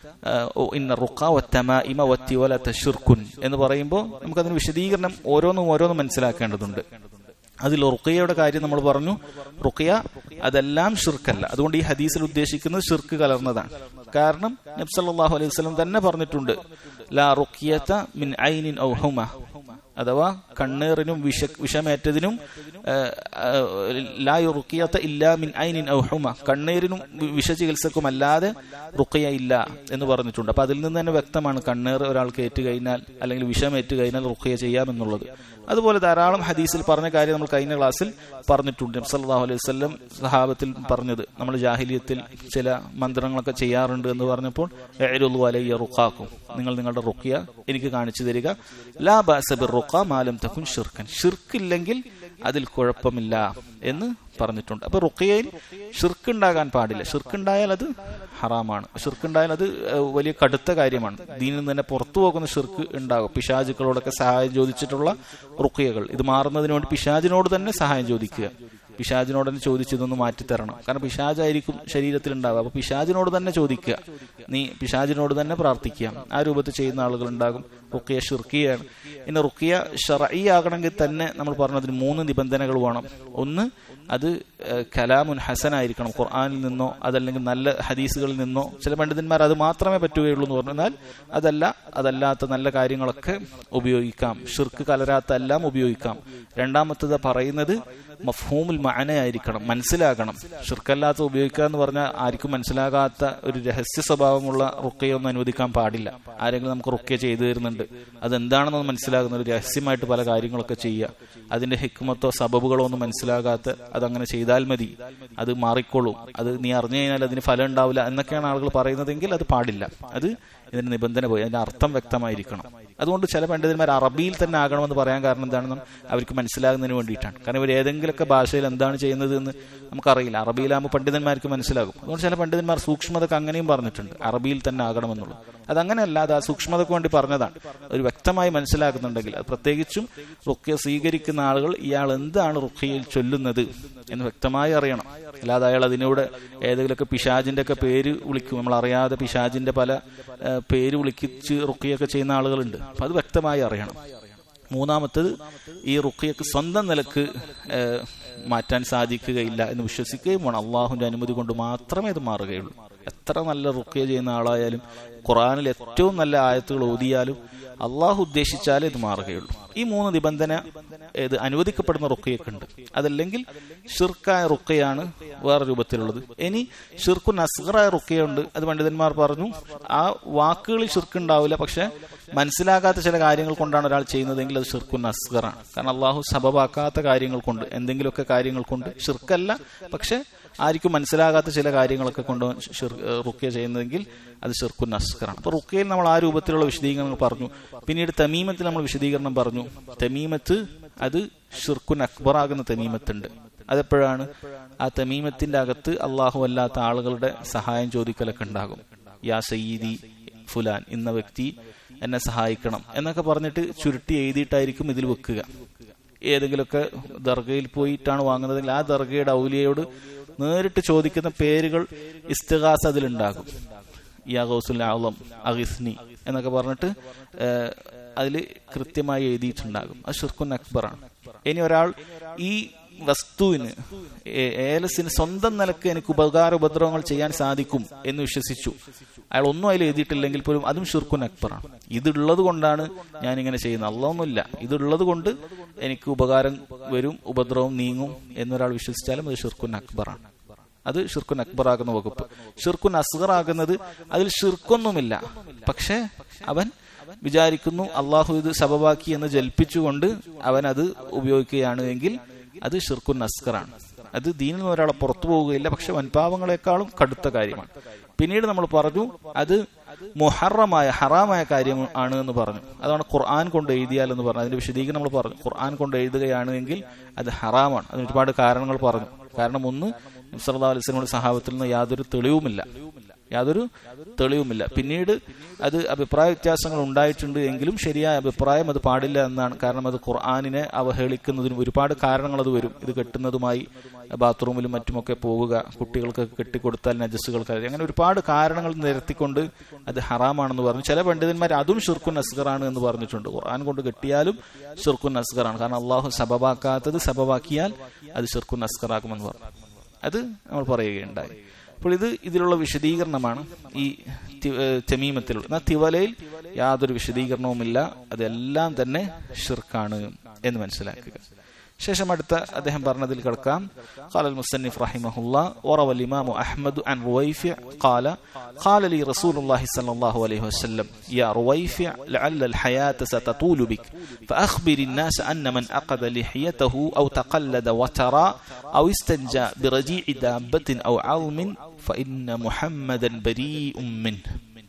ഇന്ന റുഖ വത്തമാഇമ വത്തിവലത ഷിർക്കുൻ എന്ന് പറയുമ്പോൾ നമുക്കതിന് വിശദീകരണം ഓരോന്നും ഓരോന്നും മനസ്സിലാക്കേണ്ടതുണ്ട് അതിൽ റുഖിയയുടെ കാര്യം നമ്മൾ പറഞ്ഞു റുഖിയ അതെല്ലാം ഷിർക്കല്ല അതുകൊണ്ട് ഈ ഹദീസിൽ ഉദ്ദേശിക്കുന്നത് ഷിർക്ക് കലർന്നതാണ് കാരണം നബ്സല്ലാഹു അലൈഹി വസല്ലം തന്നെ പറഞ്ഞിട്ടുണ്ട് ലാ റുഖിയത മിൻ ഐനിൻ ഔ ഹുമ അഥവാ കണ്ണേറിനും വിഷ വിഷമേറ്റതിനും ഏഹ്, ഏഹ്, ലാ റുക്കിയത്ത ഇല്ലാ മിൻ ഐനിൻ ഔ ഹുമ കണ്ണീരിനും വി- വിഷചികിത്സക്കും അല്ലാതെ റുക്കിയ ഇല്ല എന്ന് പറഞ്ഞിട്ടുണ്ട് അപ്പൊ അതിൽ നിന്ന് തന്നെ വ്യക്തമാണ് കണ്ണേർ ഒരാൾക്ക് ഏറ്റു കഴിഞ്ഞാൽ അല്ലെങ്കിൽ വിഷമേറ്റ് കഴിഞ്ഞാൽ റുക്കിയ ചെയ്യാമെന്നുള്ളത് അതുപോലെ ധാരാളം ഹദീസിൽ പറഞ്ഞ കാര്യം നമ്മൾ കഴിഞ്ഞ ക്ലാസ്സിൽ പറഞ്ഞിട്ടുണ്ട് നബി സല്ലല്ലാഹു അലൈഹി വസല്ലം സഹാബത്തിൽ പറഞ്ഞത് നമ്മൾ ജാഹിലിയത്തിൽ ചില മന്ത്രങ്ങളൊക്കെ ചെയ്യാറുണ്ട് എന്ന് പറഞ്ഞപ്പോൾ എഅ്രുളു അലയ്യ റുഖാക്കും നിങ്ങൾ നിങ്ങളുടെ റുക്കിയ എനിക്ക് കാണിച്ചു തരിക ലാ ബാസ ബിർ റുഖ മാലം തകുൻ ഷിർക്കൻ ഷിർക്കില്ലെങ്കിൽ അതിൽ കുഴപ്പമില്ല എന്ന് പറഞ്ഞിട്ടുണ്ട് അപ്പൊ റുക്കിയയിൽ ഷിർക്ക് ഉണ്ടാകാൻ പാടില്ല ഷിർക്ക് ഉണ്ടായാൽ അത് ഹറാമാണ് ഷിർക്ക് ഉണ്ടായാൽ അത് ഏഹ്, വലിയ കടുത്ത കാര്യമാണ് ദീനിൽ നിന്ന് തന്നെ പുറത്തു പോകുന്ന ഷിർക്ക് ഉണ്ടാകും പിശാചുക്കളോടൊക്കെ സഹായം ചോദിച്ചിട്ടുള്ള റുക്കിയകൾ ഇത് മാറുന്നതിന് വേണ്ടി പിശാചിനോട് തന്നെ സഹായം ചോദിക്കുക പിശാചിനോട് തന്നെ ചോദിച്ച് ഇതൊന്ന് മാറ്റിത്തരണം കാരണം പിശാചായിരിക്കും ശരീരത്തിൽ ഉണ്ടാവുക അപ്പൊ പിശാചിനോട് തന്നെ ചോദിക്കുക നീ പിശാചിനോട് തന്നെ പ്രാർത്ഥിക്കുക ആ രൂപത്തിൽ ചെയ്യുന്ന ആളുകൾ ഉണ്ടാകും റുക്കിയ ഷിർക്കിയാണ് ഇനി റുക്കിയ ഷറഈ ആകണമെങ്കിൽ തന്നെ നമ്മൾ പറഞ്ഞതിന് മൂന്ന് നിബന്ധനകൾ വേണം ഒന്ന് അത് ഏഹ്, കലാമുൻ ഹസനായിരിക്കണം ഖുർആനിൽ നിന്നോ അതല്ലെങ്കിൽ നല്ല ഹദീസുകളിൽ നിന്നോ ചില പണ്ഡിതന്മാർ അത് മാത്രമേ പറ്റുകയുള്ളൂ എന്ന് പറഞ്ഞു എന്നാൽ അതല്ല അതല്ലാത്ത നല്ല കാര്യങ്ങളൊക്കെ ഉപയോഗിക്കാം ഷിർക്ക് കലരാത്ത എല്ലാം ഉപയോഗിക്കാം രണ്ടാമത്തത് പറയുന്നത് മഫ്ഹൂമുൽ മഅനയായിരിക്കണം മനസ്സിലാകണം ഷിർക്കല്ലാത്ത ഉപയോഗിക്കുക എന്ന് പറഞ്ഞാൽ ആർക്കും മനസ്സിലാകാത്ത ഒരു രഹസ്യ സ്വഭാവമുള്ള റുക്കയൊന്നും അനുവദിക്കാൻ പാടില്ല ആരെങ്കിലും നമുക്ക് റുക്കയ ചെയ്തു തരുന്നുണ്ട് അതെന്താണെന്ന് മനസ്സിലാകുന്ന ഒരു രഹസ്യമായിട്ട് പല കാര്യങ്ങളൊക്കെ ചെയ്യുക അതിന്റെ ഹിക്മത്തോ സബബുകളോ ഒന്നും മനസ്സിലാകാത്ത അതങ്ങനെ ചെയ്താൽ മതി അത് മാറിക്കോളും അത് നീ അറിഞ്ഞു കഴിഞ്ഞാൽ അതിന് ഫലം ഉണ്ടാവില്ല എന്നൊക്കെയാണ് ആളുകൾ പറയുന്നതെങ്കിൽ അത് പാടില്ല അത് ഇതിന്റെ നിബന്ധന പോയി അതിന്റെ അർത്ഥം വ്യക്തമായിരിക്കണം അതുകൊണ്ട് ചില പണ്ഡിതന്മാർ അറബിയിൽ തന്നെ ആകണമെന്ന് പറയാൻ കാരണം എന്താണെന്നും അവർക്ക് മനസ്സിലാകുന്നതിന് വേണ്ടിയിട്ടാണ് കാരണം ഇവർ ഏതെങ്കിലുമൊക്കെ ഭാഷയിൽ എന്താണ് ചെയ്യുന്നത് എന്ന് നമുക്കറിയില്ല അറബിയിലാകുമ്പോൾ പണ്ഡിതന്മാർക്ക് മനസ്സിലാകും അതുകൊണ്ട് ചില പണ്ഡിതന്മാർ സൂക്ഷ്മതക്ക് അങ്ങനെയും പറഞ്ഞിട്ടുണ്ട് അറബിയിൽ തന്നെ ആകണമെന്നുള്ളത് അതങ്ങനെയല്ല അത് ആ സൂക്ഷ്മതക്ക് വേണ്ടി പറഞ്ഞതാണ് ഒരു വ്യക്തമായി മനസ്സിലാക്കുന്നുണ്ടെങ്കിൽ അത് പ്രത്യേകിച്ചും റുഖ്യ സ്വീകരിക്കുന്ന ആളുകൾ ഇയാൾ എന്താണ് റുഖ്യയിൽ ചൊല്ലുന്നത് എന്ന് വ്യക്തമായി അറിയണം അല്ലാതെ അയാൾ അതിനൂടെ ഏതെങ്കിലുമൊക്കെ പിശാജിന്റെ ഒക്കെ പേര് വിളിക്കും നമ്മൾ അറിയാതെ പിശാജിന്റെ പല ഏഹ്, പേര് വിളിക്കിച്ച് റുഖിയൊക്കെ ചെയ്യുന്ന ആളുകളുണ്ട് അപ്പൊ അത് വ്യക്തമായി അറിയണം മൂന്നാമത്തത് ഈ റുഖിയക്ക് സ്വന്തം നിലക്ക് ഏഹ്, മാറ്റാൻ സാധിക്കുകയില്ല എന്ന് വിശ്വസിക്കുകയും വേണം അള്ളാഹുവിന്റെ അനുമതി കൊണ്ട് മാത്രമേ അത് മാറുകയുള്ളൂ എത്ര നല്ല റുഖിയ ചെയ്യുന്ന ആളായാലും ഖുറാനിൽ ഏറ്റവും നല്ല ആയത്തുകൾ ഓതിയാലും അള്ളാഹു ഉദ്ദേശിച്ചാലേ ഇത് മാറുകയുള്ളൂ ഈ മൂന്ന് നിബന്ധന ഇത് അനുവദിക്കപ്പെടുന്ന റുക്കയൊക്കെ ഉണ്ട് അതല്ലെങ്കിൽ ഷിർക്കായ റുക്കയാണ് വേറെ രൂപത്തിലുള്ളത് ഇനി ഷിർക്കു നസ്ഗറായ റുക്കയുണ്ട് അത് പണ്ഡിതന്മാർ പറഞ്ഞു ആ വാക്കുകളിൽ ഷിർക്ക് ഉണ്ടാവില്ല പക്ഷെ മനസ്സിലാകാത്ത ചില കാര്യങ്ങൾ കൊണ്ടാണ് ഒരാൾ ചെയ്യുന്നതെങ്കിൽ അത് ഷിർക്കു നസ്ഗറാണ് കാരണം അള്ളാഹു സബബാക്കാത്ത കാര്യങ്ങൾ കൊണ്ട് എന്തെങ്കിലുമൊക്കെ കാര്യങ്ങൾ കൊണ്ട് ഷിർക്കല്ല പക്ഷെ ആർക്കും മനസ്സിലാകാത്ത ചില കാര്യങ്ങളൊക്കെ കൊണ്ട് റുക്കിയ ചെയ്യുന്നതെങ്കിൽ അത് ഷിർക്കു നസ്കറാണ് അപ്പൊ റുക്കയിൽ നമ്മൾ ആ രൂപത്തിലുള്ള വിശദീകരണങ്ങൾ പറഞ്ഞു പിന്നീട് തമീമത്തിൽ നമ്മൾ വിശദീകരണം പറഞ്ഞു തമീമത്ത് അത് ഷിർക്കുൻ അക്ബറാകുന്ന തമീമത്തുണ്ട് അതെപ്പോഴാണ് ആ തമീമത്തിന്റെ അകത്ത് അള്ളാഹു അല്ലാത്ത ആളുകളുടെ സഹായം ചോദിക്കലൊക്കെ ഉണ്ടാകും യാ സയ്യിദി ഫുലാൻ ഇന്ന വ്യക്തി എന്നെ സഹായിക്കണം എന്നൊക്കെ പറഞ്ഞിട്ട് ചുരുട്ടി എഴുതിയിട്ടായിരിക്കും ഇതിൽ വെക്കുക ഏതെങ്കിലുമൊക്കെ ദർഗയിൽ പോയിട്ടാണ് വാങ്ങുന്നതെങ്കിൽ ആ ദർഗയുടെ ഔലിയയോട് നേരിട്ട് ചോദിക്കുന്ന പേരുകൾ ഇസ്തിഹാസ് അതിലുണ്ടാകും യാ ഗൗസുൽ ആളം അഗിസ്നി എന്നൊക്കെ പറഞ്ഞിട്ട് അതിൽ കൃത്യമായി എഴുതിയിട്ടുണ്ടാകും അത് ഷിർക്കുൻ അക്ബറാണ് ഇനി ഒരാൾ ഈ വസ്തുവിന് ഏ- ഏലസിന് സ്വന്തം നിലക്ക് എനിക്ക് ഉപകാര ഉപദ്രവങ്ങൾ ചെയ്യാൻ സാധിക്കും എന്ന് വിശ്വസിച്ചു അയാൾ ഒന്നും അതിൽ എഴുതിയിട്ടില്ലെങ്കിൽ പോലും അതും ഷിർക്കുൻ അക്ബറാണ് ഇതുള്ളത് കൊണ്ടാണ് ഞാൻ ഇങ്ങനെ ചെയ്യുന്നത് അള്ളൊന്നുമില്ല ഇതുള്ളത് കൊണ്ട് എനിക്ക് ഉപകാരം വരും ഉപദ്രവം നീങ്ങും എന്നൊരാൾ വിശ്വസിച്ചാലും അത് ഷിർക്കുൻ അക്ബറാണ് അത് ഷിർക്കുൻ അക്ബറാകുന്ന വകുപ്പ് ഷിർക്കുൻ അസ്ഗർ ആകുന്നത് അതിൽ ഷിർക്കൊന്നുമില്ല പക്ഷേ അവൻ വിചാരിക്കുന്നു അള്ളാഹു ഇത് സബബാക്കി എന്ന് ജൽപ്പിച്ചുകൊണ്ട് അവൻ അത് ഉപയോഗിക്കുകയാണ് എങ്കിൽ അത് ഷിർക്കുൻ അസ്കറാണ് അത് ദീനിൽ നിന്ന് ഒരാളെ പുറത്തു പോവുകയില്ല പക്ഷെ വൻപാപങ്ങളെക്കാളും കടുത്ത കാര്യമാണ് പിന്നീട് നമ്മൾ പറഞ്ഞു അത് മുഹറമായ ഹറാമായ കാര്യം ആണ് എന്ന് പറഞ്ഞു അതാണ് ഖുർആൻ കൊണ്ട് എഴുതിയാൽ എന്ന് പറഞ്ഞു അതിന്റെ വിശദീകരണം നമ്മൾ പറഞ്ഞു ഖുർആൻ കൊണ്ട് എഴുതുകയാണ് എങ്കിൽ അത് ഹറാമാണ് അതിന് ഒരുപാട് കാരണങ്ങൾ പറഞ്ഞു കാരണം ഒന്ന് നബ്സല്ലാ അലിസ്ലമിയുടെ സഹാബത്തിൽ നിന്ന് യാതൊരു തെളിവുമില്ല യാതൊരു തെളിവുമില്ല പിന്നീട് അത് അഭിപ്രായ വ്യത്യാസങ്ങൾ ഉണ്ടായിട്ടുണ്ട് എങ്കിലും ശരിയായ അഭിപ്രായം അത് പാടില്ല എന്നാണ് കാരണം അത് ഖുർആാനിനെ അവഹേളിക്കുന്നതിനും ഒരുപാട് കാരണങ്ങൾ അത് വരും ഇത് കെട്ടുന്നതുമായി ബാത്റൂമിലും മറ്റുമൊക്കെ പോവുക കുട്ടികൾക്ക് കെട്ടിക്കൊടുത്താൽ നജസ്സുകൾ കരുതി അങ്ങനെ ഒരുപാട് കാരണങ്ങൾ നിരത്തിക്കൊണ്ട് അത് ഹറാമാണെന്ന് പറഞ്ഞു ചില പണ്ഡിതന്മാർ അതും ഷിർക്കുൻ അസ്ഗറാണ് എന്ന് പറഞ്ഞിട്ടുണ്ട് ഖുർആൻ കൊണ്ട് കെട്ടിയാലും ഷിർക്കുൻ അസ്ഗറാണ് കാരണം അള്ളാഹു സബബാക്കാത്തത് സബബാക്കിയാൽ അത് ഷിർക്കുൻ അസ്ഗറാകുമെന്ന് പറഞ്ഞു അത് നമ്മൾ പറയുകയുണ്ടായി അപ്പോൾ ഇത് ഇതിലുള്ള വിശദീകരണമാണ് ഈ തി- ഏഹ് തെമീമത്തിലുള്ള എന്നാൽ തിവലയിൽ യാതൊരു വിശദീകരണവുമില്ല അതെല്ലാം തന്നെ ഷിർക്കാണ് എന്ന് മനസ്സിലാക്കുക ശേഷം അടുത്ത അദ്ദേഹം പറഞ്ഞതിൽ കിടക്കാം قال المصنف رحمه الله وروى الإمام أحمد عن رويفع قال قال لي رسول الله صلى الله عليه وسلم يا رويفع لعل الحياة ستطول بك فأخبر الناس أن من أقد لحيته أو تقلد وترى أو استنجى برجيع دابة أو عظم فإن محمدا بريء منه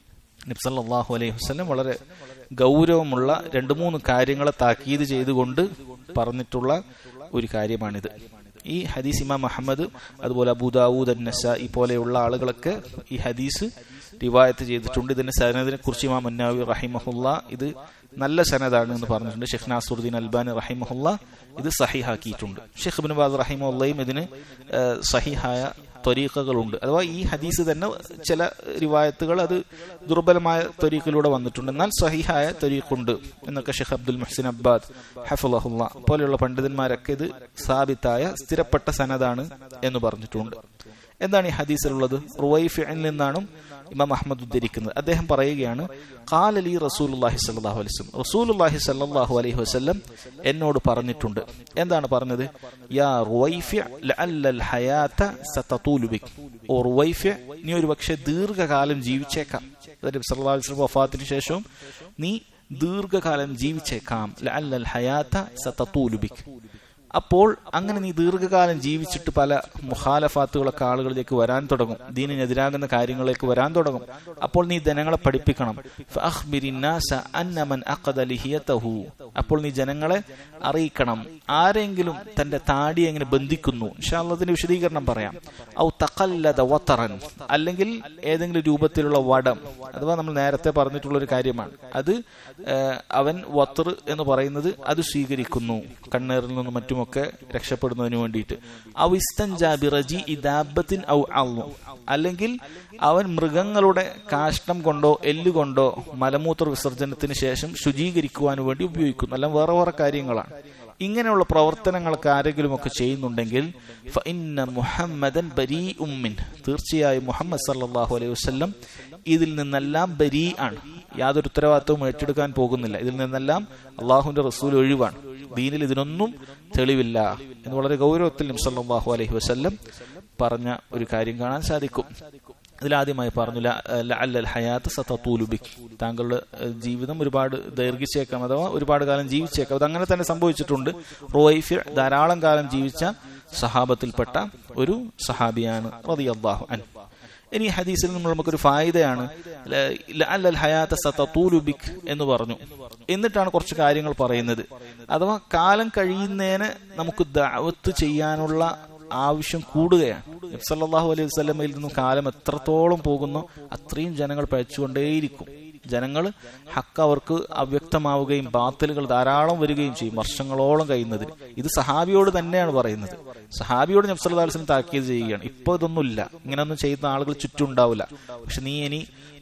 നബി സല്ലല്ലാഹു അലൈഹി വസല്ലം വളരെ ഗൗരവമുള്ള രണ്ട് മൂന്ന് കാര്യങ്ങളെ താക്കീത് ചെയ്തുകൊണ്ട് പറഞ്ഞിട്ടുള്ള ഒരു കാര്യമാണിത് ഈ ഹദീസ് ഇമാം അഹമ്മദ് അതുപോലെ അബൂദാവൂദ് നസായി പോലെയുള്ള ആളുകളൊക്കെ ഈ ഹദീസ് റിവായത്ത് ചെയ്തിട്ടുണ്ട് ഇതിന്റെ സനദിനെ കുറിച്ച് ഇമാം മുന്നാവി റഹിമഹുല്ല ഇത് നല്ല സനദാണ് എന്ന് പറഞ്ഞിട്ടുണ്ട് ഷെഖ് നാസുറുദ്ദീൻ അൽബാനി റഹിമഹുല്ല ഇത് സഹിഹാക്കിയിട്ടുണ്ട് ഷെഖ് ബിൻ ബാദ് റഹിമുള്ളയും ഇതിന് ഏഹ്, സഹിഹായ ത്വരീഖകളുണ്ട് അഥവാ ഈ ഹദീസ് തന്നെ ചില റിവായത്തുകൾ അത് ദുർബലമായ ത്വരീഖിലൂടെ വന്നിട്ടുണ്ട് എന്നാൽ സഹിഹായ ത്വരീഖുണ്ട് എന്നൊക്കെ ഷെഖ് അബ്ദുൽ മുഹ്സിൻ അബ്ബാദ് ഹഫുലഹുല്ല പോലെയുള്ള പണ്ഡിതന്മാരൊക്കെ ഇത് സാബിത്തായ സ്ഥിരപ്പെട്ട സനദാണ് എന്ന് പറഞ്ഞിട്ടുണ്ട് എന്താണ് ഈ ഹദീസിലുള്ളത് റുവൈഫിൽ നിന്നാണ് ഇമാം അഹമ്മദ് ഉദ്ധരിക്കുന്നത് അദ്ദേഹം പറയുകയാണ് കാലലി റസൂലുല്ലാഹി സല്ലാഹു അലൈഹി വസല്ലം റസൂലുല്ലാഹി സല്ലല്ലാഹു അലൈഹി വസല്ലം എന്നോട് പറഞ്ഞിട്ടുണ്ട് എന്താണ് പറഞ്ഞത് യാ റുവൈഫി ലഅല്ലൽ ഹയാത സതതൂലു ബിക് ഓ റുവൈഫി നീ ഒരു പക്ഷേ ദീർഘകാലം ജീവിച്ചേക്കാം അതായത് സല്ലല്ലാഹു അലൈഹി വസല്ലം വഫാത്തിന് ശേഷവും നീ ദീർഘകാലം ജീവിച്ചേക്കാം ലഅല്ലൽ ഹയാത സതതൂലു ബിക് അപ്പോൾ അങ്ങനെ നീ ദീർഘകാലം ജീവിച്ചിട്ട് പല മുഖാലഫാത്തുകളൊക്കെ ആളുകളിലേക്ക് വരാൻ തുടങ്ങും ദീനിനെതിരാകുന്ന കാര്യങ്ങളിലേക്ക് വരാൻ തുടങ്ങും അപ്പോൾ നീ ജനങ്ങളെ പഠിപ്പിക്കണം ഫഅഖ്ബിരി الناس أن من أقد لحيته. അപ്പോൾ നീ ജനങ്ങളെ അറിയിക്കണം ആരെങ്കിലും തന്റെ താടി എങ്ങനെ ബന്ധിക്കുന്നു ഇൻഷാല്ലതിന്റെ വിശദീകരണം പറയാം ഔ തഖല്ലദ വതറൻ അല്ലെങ്കിൽ ഏതെങ്കിലും രൂപത്തിലുള്ള വടം അഥവാ നമ്മൾ നേരത്തെ പറഞ്ഞിട്ടുള്ള ഒരു കാര്യമാണ് അത് ഏഹ്, അവൻ വത്തർ എന്ന് പറയുന്നത് അത് സ്വീകരിക്കുന്നു കണ്ണേറിൽ നിന്നും മറ്റുമൊക്കെ രക്ഷപ്പെടുന്നതിന് വേണ്ടിയിട്ട് ഔ ഇസ്തൻജാ ബിറജി ഇദാബത്തിൻ ഔ അള്ളു അല്ലെങ്കിൽ അവൻ മൃഗങ്ങളുടെ കാഷ്ടം കൊണ്ടോ എല്ലുകൊണ്ടോ മലമൂത്ര വിസർജനത്തിന് ശേഷം ശുചീകരിക്കുവാൻ വേണ്ടി ഉപയോഗിക്കുന്നു എല്ലാം വേറെ വേറെ കാര്യങ്ങളാണ് ഇങ്ങനെയുള്ള പ്രവർത്തനങ്ങളൊക്കെ ആരെങ്കിലും ഒക്കെ ചെയ്യുന്നുണ്ടെങ്കിൽ ഫഇന്ന മുഹമ്മദൻ ബരീ ഉമ്മിൻ തീർച്ചയായും മുഹമ്മദ് സല്ലല്ലാഹു അലൈഹി വസല്ലം ഇതിൽ നിന്നെല്ലാം ബരീ ആണ് യാതൊരു ഉത്തരവാദിത്വവും ഏറ്റെടുക്കാൻ പോകുന്നില്ല ഇതിൽ നിന്നെല്ലാം അള്ളാഹുവിന്റെ റസൂൽ ഒഴിവാണ് ദീനിൽ ഇതിനൊന്നും തെളിവില്ല എന്ന് വളരെ ഗൗരവത്തിൽ നബി സല്ലല്ലാഹു അലൈഹി വസല്ലം പറഞ്ഞ ഒരു കാര്യം കാണാൻ സാധിക്കും ഇതിലാദ്യമായി പറഞ്ഞു "ല- ലഅല്ലൽ ഹയാത്ത് സതതൂലു ബിക് താങ്കളുടെ ഏഹ്, ജീവിതം ഒരുപാട് ദൈർഘിച്ചേക്കാം അഥവാ ഒരുപാട് കാലം ജീവിച്ചേക്കാം അത് അങ്ങനെ തന്നെ സംഭവിച്ചിട്ടുണ്ട് റോയിഫി ധാരാളം കാലം ജീവിച്ച സഹാബത്തിൽപ്പെട്ട ഒരു സഹാബിയാണ് റളിയല്ലാഹു അൻഹു ഇനി ഈ ഹദീസിൽ നമ്മൾ നമുക്കൊരു ഫായിദയാണ് ല- ലഅല്ലൽ ഹയാത്ത സതതൂലു ബിക് എന്ന് പറഞ്ഞു എന്നിട്ടാണ് കുറച്ച് കാര്യങ്ങൾ പറയുന്നത് അഥവാ കാലം കഴിയുന്നതിന് നമുക്ക് ദഅവത്ത് ചെയ്യാനുള്ള ആവശ്യം കൂടുകയാണ് നബി സല്ലല്ലാഹു അലൈഹി വസല്ലമയിൽ നിന്നും കാലം എത്രത്തോളം പോകുന്നോ അത്രയും ജനങ്ങൾ പഴച്ചുകൊണ്ടേയിരിക്കും ജനങ്ങൾ ഹക്ക് അവർക്ക് അവ്യക്തമാവുകയും ബാത്തലുകൾ ധാരാളം വരികയും ചെയ്യും വർഷങ്ങളോളം കഴിയുന്നതിന് ഇത് സഹാബിയോട് തന്നെയാണ് പറയുന്നത് സഹാബിയോട് നബി സല്ലല്ലാഹു അലൈഹി വസല്ലം താക്കീത് ചെയ്യുകയാണ് ഇപ്പോൾ ഇതൊന്നുമില്ല ഇങ്ങനെയൊന്നും ചെയ്യുന്ന ആളുകൾ ചുറ്റും ഉണ്ടാവില്ല പക്ഷെ നീ ഇനി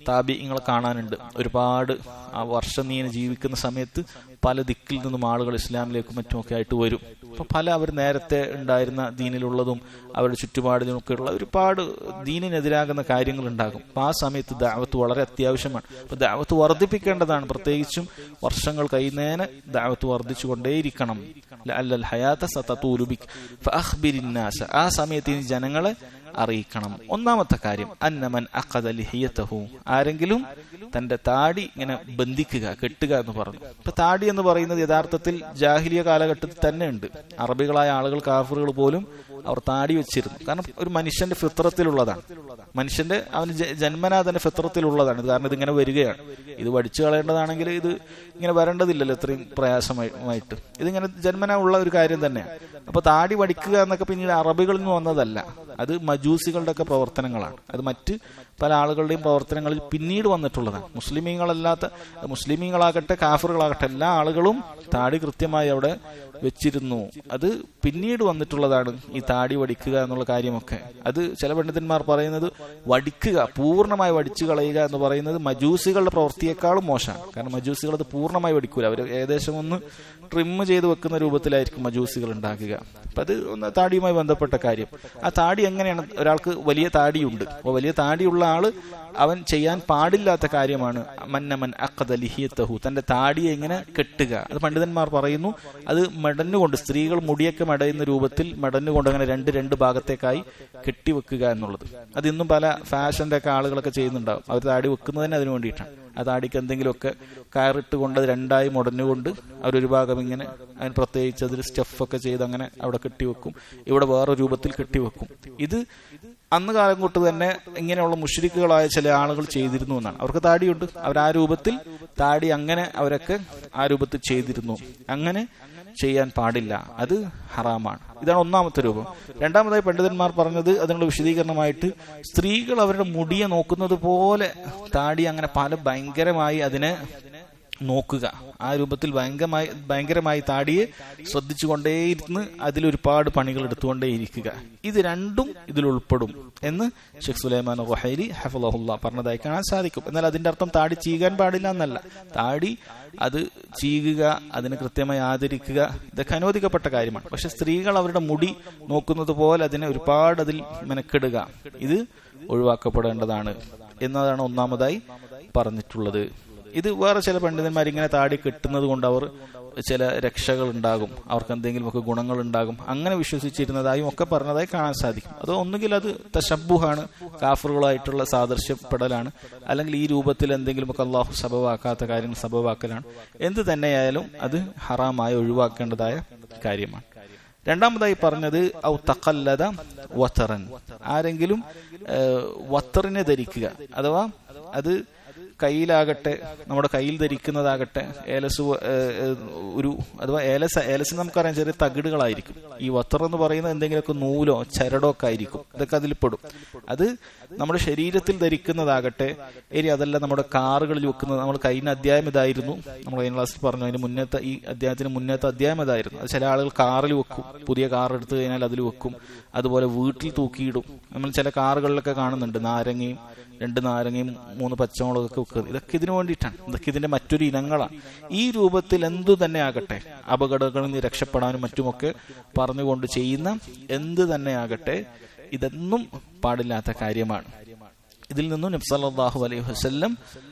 താപിങ്ങൾ കാണാനുണ്ട് ഒരുപാട് ആ വർഷം നീനെ ജീവിക്കുന്ന സമയത്ത് പല ദിക്കിൽ നിന്നും ആളുകൾ ഇസ്ലാമിലേക്കും മറ്റുമൊക്കെ ആയിട്ട് വരും അപ്പൊ പല അവർ നേരത്തെ ഉണ്ടായിരുന്ന ദീനിലുള്ളതും അവരുടെ ചുറ്റുപാടിലുമൊക്കെയുള്ള ഒരുപാട് ദീനിനെതിരാകുന്ന കാര്യങ്ങൾ ഉണ്ടാകും അപ്പൊ ആ സമയത്ത് ദാവത്ത് വളരെ അത്യാവശ്യമാണ് അപ്പൊ ദാവത്ത് വർദ്ധിപ്പിക്കേണ്ടതാണ് പ്രത്യേകിച്ചും വർഷങ്ങൾ കഴിയുന്നതിന് ദാവത്ത് വർദ്ധിച്ചുകൊണ്ടേയിരിക്കണം അല്ലൽ ഹയാത്ത സതൂലുബിക് ഫഅഖ്ബിരിന്നാസ ആ സമയത്ത് ഇനി ജനങ്ങളെ അറിയിക്കണം ഒന്നാമത്തെ കാര്യം അന്നമൻ അഖദ ലിഹിയതഹു ആരെങ്കിലും തന്റെ താടി ഇങ്ങനെ ബന്ധിക്കുക കെട്ടുക എന്ന് പറഞ്ഞു ഇപ്പൊ താടി എന്ന് പറയുന്നത് യഥാർത്ഥത്തിൽ ജാഹിലിയ കാലഘട്ടത്തിൽ തന്നെ ഉണ്ട് അറബികളായ ആളുകൾ കാഫറുകൾ പോലും അവർ താടി വെച്ചിരുന്നു കാരണം ഒരു മനുഷ്യന്റെ ഫിത്രത്തിലുള്ളതാണ് മനുഷ്യന്റെ അവന് ജ- ജന്മനാ തന്നെ ഫിത്രത്തിലുള്ളതാണ് ഇത് കാരണം ഇതിങ്ങനെ വരികയാണ് ഇത് വടിച്ചു കളയേണ്ടതാണെങ്കിൽ ഇത് ഇങ്ങനെ വരേണ്ടതില്ലല്ലോ ഇത്രയും പ്രയാസമായിട്ട് ഇതിങ്ങനെ ജന്മനാ ഉള്ള ഒരു കാര്യം തന്നെയാണ് അപ്പൊ താടി വടിക്കുക എന്നൊക്കെ പിന്നീട് അറബികളിൽ നിന്ന് വന്നതല്ല അത് മജൂസികളുടെ ഒക്കെ പ്രവർത്തനങ്ങളാണ് അത് മറ്റ് പല ആളുകളുടെയും പ്രവർത്തനങ്ങളിൽ പിന്നീട് വന്നിട്ടുള്ളതാണ് മുസ്ലിമീങ്ങളല്ലാത്ത മുസ്ലിമീങ്ങളാകട്ടെ കാഫറുകളാകട്ടെ എല്ലാ ആളുകളും താടി കൃത്യമായി അവിടെ വെച്ചിരുന്നു അത് പിന്നീട് വന്നിട്ടുള്ളതാണ് ഈ താടി വടിക്കുക എന്നുള്ള കാര്യമൊക്കെ അത് ചില പണ്ഡിതന്മാർ പറയുന്നത് വടിക്കുക പൂർണ്ണമായി വടിച്ചു കളയുക എന്ന് പറയുന്നത് മജൂസികളുടെ പ്രവൃത്തിയേക്കാളും മോശമാണ് കാരണം മജൂസികൾ അത് പൂർണ്ണമായി വടിക്കൂല അവർ ഏകദേശം ഒന്ന് ട്രിം ചെയ്ത് വെക്കുന്ന രൂപത്തിലായിരിക്കും മജൂസികൾ ഉണ്ടാക്കുക അപ്പൊ അത് ഒന്ന് താടിയുമായി ബന്ധപ്പെട്ട കാര്യം ആ താടി എങ്ങനെയാണ് ഒരാൾക്ക് വലിയ താടിയുണ്ട് അപ്പോൾ വലിയ താടിയുള്ള ആള് അവൻ ചെയ്യാൻ പാടില്ലാത്ത കാര്യമാണ് മന്നമൻ അക്കദ ലിഹിയത്തഹു തന്റെ താടിയെ ഇങ്ങനെ കെട്ടുക അത് പണ്ഡിതന്മാർ പറയുന്നു അത് മെടഞ്ഞുകൊണ്ട് സ്ത്രീകൾ മുടിയൊക്കെ മെടയുന്ന രൂപത്തിൽ മെടഞ്ഞുകൊണ്ട് അങ്ങനെ രണ്ട് രണ്ട് ഭാഗത്തേക്കായി കെട്ടിവെക്കുക എന്നുള്ളത് അത് ഇന്നും പല ഫാഷന്റെ ഒക്കെ ആളുകളൊക്കെ ചെയ്യുന്നുണ്ടാവും അവർ താടി വെക്കുന്നതിന് അതിനു വേണ്ടിയിട്ടാണ് ആ താടിക്ക് എന്തെങ്കിലുമൊക്കെ കയറിട്ട് കൊണ്ട് അത് രണ്ടായി മുടഞ്ഞുകൊണ്ട് അവരൊരു ഭാഗം ഇങ്ങനെ അതിന് പ്രത്യേകിച്ച് അതിൽ സ്റ്റെഫൊക്കെ ചെയ്ത് അങ്ങനെ അവിടെ കെട്ടിവെക്കും ഇവിടെ വേറെ രൂപത്തിൽ കെട്ടിവെക്കും ഇത് അന്ന് കാലം തൊട്ട് തന്നെ ഇങ്ങനെയുള്ള മുഷരിക്കുകളായ ചില ആളുകൾ ചെയ്തിരുന്നു എന്നാണ് അവർക്ക് താടിയുണ്ട് അവർ ആ രൂപത്തിൽ താടി അങ്ങനെ അവരൊക്കെ ആ രൂപത്തിൽ ചെയ്തിരുന്നു അങ്ങനെ ചെയ്യാൻ പാടില്ല അത് ഹറാമാണ് ഇതാണ് ഒന്നാമത്തെ രൂപം രണ്ടാമതായി പണ്ഡിതന്മാർ പറഞ്ഞത് അതിനുള്ള വിശദീകരണമായിട്ട് സ്ത്രീകൾ അവരുടെ മുടിയെ നോക്കുന്നത് പോലെ താടി അങ്ങനെ പല ഭയങ്കരമായി അതിനെ നോക്കുക ആ രൂപത്തിൽ ഭയങ്കരമായി ഭയങ്കരമായി താടിയെ ശ്രദ്ധിച്ചുകൊണ്ടേയിരുന്ന് അതിൽ ഒരുപാട് പണികൾ എടുത്തുകൊണ്ടേയിരിക്കുക ഇത് രണ്ടും ഇതിൽ ഉൾപ്പെടും എന്ന് ഷെഖ് സുലൈമാൻ റൊഹൈലി ഹഫുല്ല പറഞ്ഞതായി കാണാൻ സാധിക്കും എന്നാൽ അതിന്റെ അർത്ഥം താടി ചീകാൻ പാടില്ല എന്നല്ല താടി അത് ചീകുക അതിന് കൃത്യമായി ആദരിക്കുക ഇതൊക്കെ അനുവദിക്കപ്പെട്ട കാര്യമാണ് പക്ഷെ സ്ത്രീകൾ അവരുടെ മുടി നോക്കുന്നത് പോലെ അതിനെ ഒരുപാട് അതിൽ മെനക്കെടുക ഇത് ഒഴിവാക്കപ്പെടേണ്ടതാണ് എന്നതാണ് ഒന്നാമതായി പറഞ്ഞിട്ടുള്ളത് ഇത് വേറെ ചില പണ്ഡിതന്മാർ ഇങ്ങനെ താടി കെട്ടുന്നത് കൊണ്ട് അവർ ചില രക്ഷകൾ ഉണ്ടാകും അവർക്ക് എന്തെങ്കിലുമൊക്കെ ഗുണങ്ങൾ ഉണ്ടാകും അങ്ങനെ വിശ്വസിച്ചിരുന്നതായും ഒക്കെ പറഞ്ഞതായി കാണാൻ സാധിക്കും അത് ഒന്നുകിൽ അത് തശബുഹാണ് കാഫറുകളായിട്ടുള്ള സാദൃശ്യപ്പെടലാണ് അല്ലെങ്കിൽ ഈ രൂപത്തിൽ എന്തെങ്കിലുമൊക്കെ അള്ളാഹു സബവാക്കാത്ത കാര്യങ്ങൾ സബവാക്കലാണ് എന്ത് തന്നെയായാലും അത് ഹറാമായി ഒഴിവാക്കേണ്ടതായ കാര്യമാണ് രണ്ടാമതായി പറഞ്ഞത് ഔ തക്കല്ലത വത്തറൻ ആരെങ്കിലും ഏഹ്, വത്തറിനെ ധരിക്കുക അഥവാ അത് കയ്യിലാകട്ടെ നമ്മുടെ കയ്യിൽ ധരിക്കുന്നതാകട്ടെ ഏലസ് പോ- ഏഹ്, ഏഹ്, ഒരു അഥവാ ഏലസ് ഏലസ് നമുക്കറിയാം ചെറിയ തകിടുകളായിരിക്കും ഈ വത്തർ എന്ന് പറയുന്നത് എന്തെങ്കിലുമൊക്കെ നൂലോ ചരടോ ഒക്കെ ആയിരിക്കും ഇതൊക്കെ അതിൽ പെടും അത് നമ്മുടെ ശരീരത്തിൽ ധരിക്കുന്നതാകട്ടെ ഇനി അതല്ല നമ്മുടെ കാറുകളിൽ വെക്കുന്നത് നമ്മൾ കഴിഞ്ഞ അധ്യായം ഇതായിരുന്നു നമ്മൾ കഴിഞ്ഞ ക്ലാസ്സിൽ പറഞ്ഞു അതിന് മുന്നത്തെ ഈ അധ്യായത്തിന് മുന്നത്തെ അധ്യായം ഇതായിരുന്നു അത് ചില ആളുകൾ കാറിൽ വെക്കും പുതിയ കാർ എടുത്തു കഴിഞ്ഞാൽ അതിൽ വെക്കും അതുപോലെ വീട്ടിൽ തൂക്കിയിടും നമ്മൾ ചില കാറുകളിലൊക്കെ കാണുന്നുണ്ട് നാരങ്ങയും രണ്ട് നാരങ്ങയും മൂന്ന് പച്ചമുളകൊക്കെ വെക്കുന്നത് ഇതൊക്കെ ഇതിനു വേണ്ടിയിട്ടാണ് ഇതൊക്കെ ഇതിന്റെ മറ്റൊരു ഇനങ്ങളാണ് ഈ രൂപത്തിൽ എന്തു തന്നെ ആകട്ടെ അപകടങ്ങളിൽ നിന്ന് രക്ഷപ്പെടാനും മറ്റുമൊക്കെ പറഞ്ഞുകൊണ്ട് ചെയ്യുന്ന എന്ത് തന്നെ ആകട്ടെ ഇതൊന്നും പാടില്ലാത്ത കാര്യമാണ് ഇതിൽ നിന്നും നബ്സല്ലാഹു അലൈഹി വസല്ലം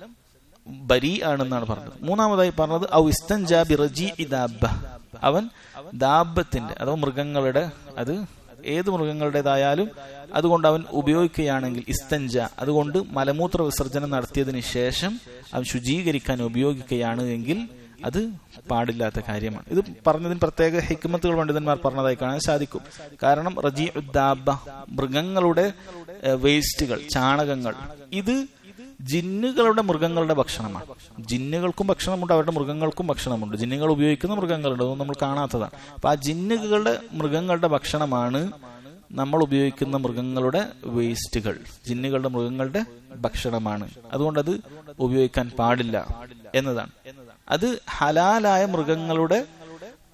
ബരി ആണെന്നാണ് പറഞ്ഞത് മൂന്നാമതായി പറഞ്ഞത് ഔ ഇസ്തൻജാബി റജി ദാബ അവൻ ദാബത്തിന്റെ അഥവാ മൃഗങ്ങളുടെ അത് ഏത് മൃഗങ്ങളുടേതായാലും അതുകൊണ്ട് അവൻ ഉപയോഗിക്കുകയാണെങ്കിൽ ഇസ്തഞ്ച അതുകൊണ്ട് മലമൂത്ര വിസർജനം നടത്തിയതിന് ശേഷം അവൻ ശുചീകരിക്കാൻ ഉപയോഗിക്കുകയാണ് എങ്കിൽ അത് പാടില്ലാത്ത കാര്യമാണ് ഇത് പറഞ്ഞതിന് പ്രത്യേക ഹിക്മത്തുകൾ പണ്ഡിതന്മാർ പറഞ്ഞതായി കാണാൻ സാധിക്കും കാരണം റജി ഉദ്ദാബ മൃഗങ്ങളുടെ ഏഹ്, വേസ്റ്റുകൾ ചാണകങ്ങൾ ഇത് ജിന്നുകളുടെ മൃഗങ്ങളുടെ ഭക്ഷണമാണ് ജിന്നുകൾക്കും ഭക്ഷണമുണ്ട് അവരുടെ മൃഗങ്ങൾക്കും ഭക്ഷണമുണ്ട് ജിന്നുകൾ ഉപയോഗിക്കുന്ന മൃഗങ്ങളുണ്ട് അതൊന്നും നമ്മൾ കാണാത്തതാണ് അപ്പൊ ആ ജിന്നുകളുടെ മൃഗങ്ങളുടെ ഭക്ഷണമാണ് നമ്മൾ ഉപയോഗിക്കുന്ന മൃഗങ്ങളുടെ വേസ്റ്റുകൾ ജിന്നുകളുടെ മൃഗങ്ങളുടെ ഭക്ഷണമാണ് അതുകൊണ്ട് അത് ഉപയോഗിക്കാൻ പാടില്ല എന്നതാണ് അത് ഹലാലായ മൃഗങ്ങളുടെ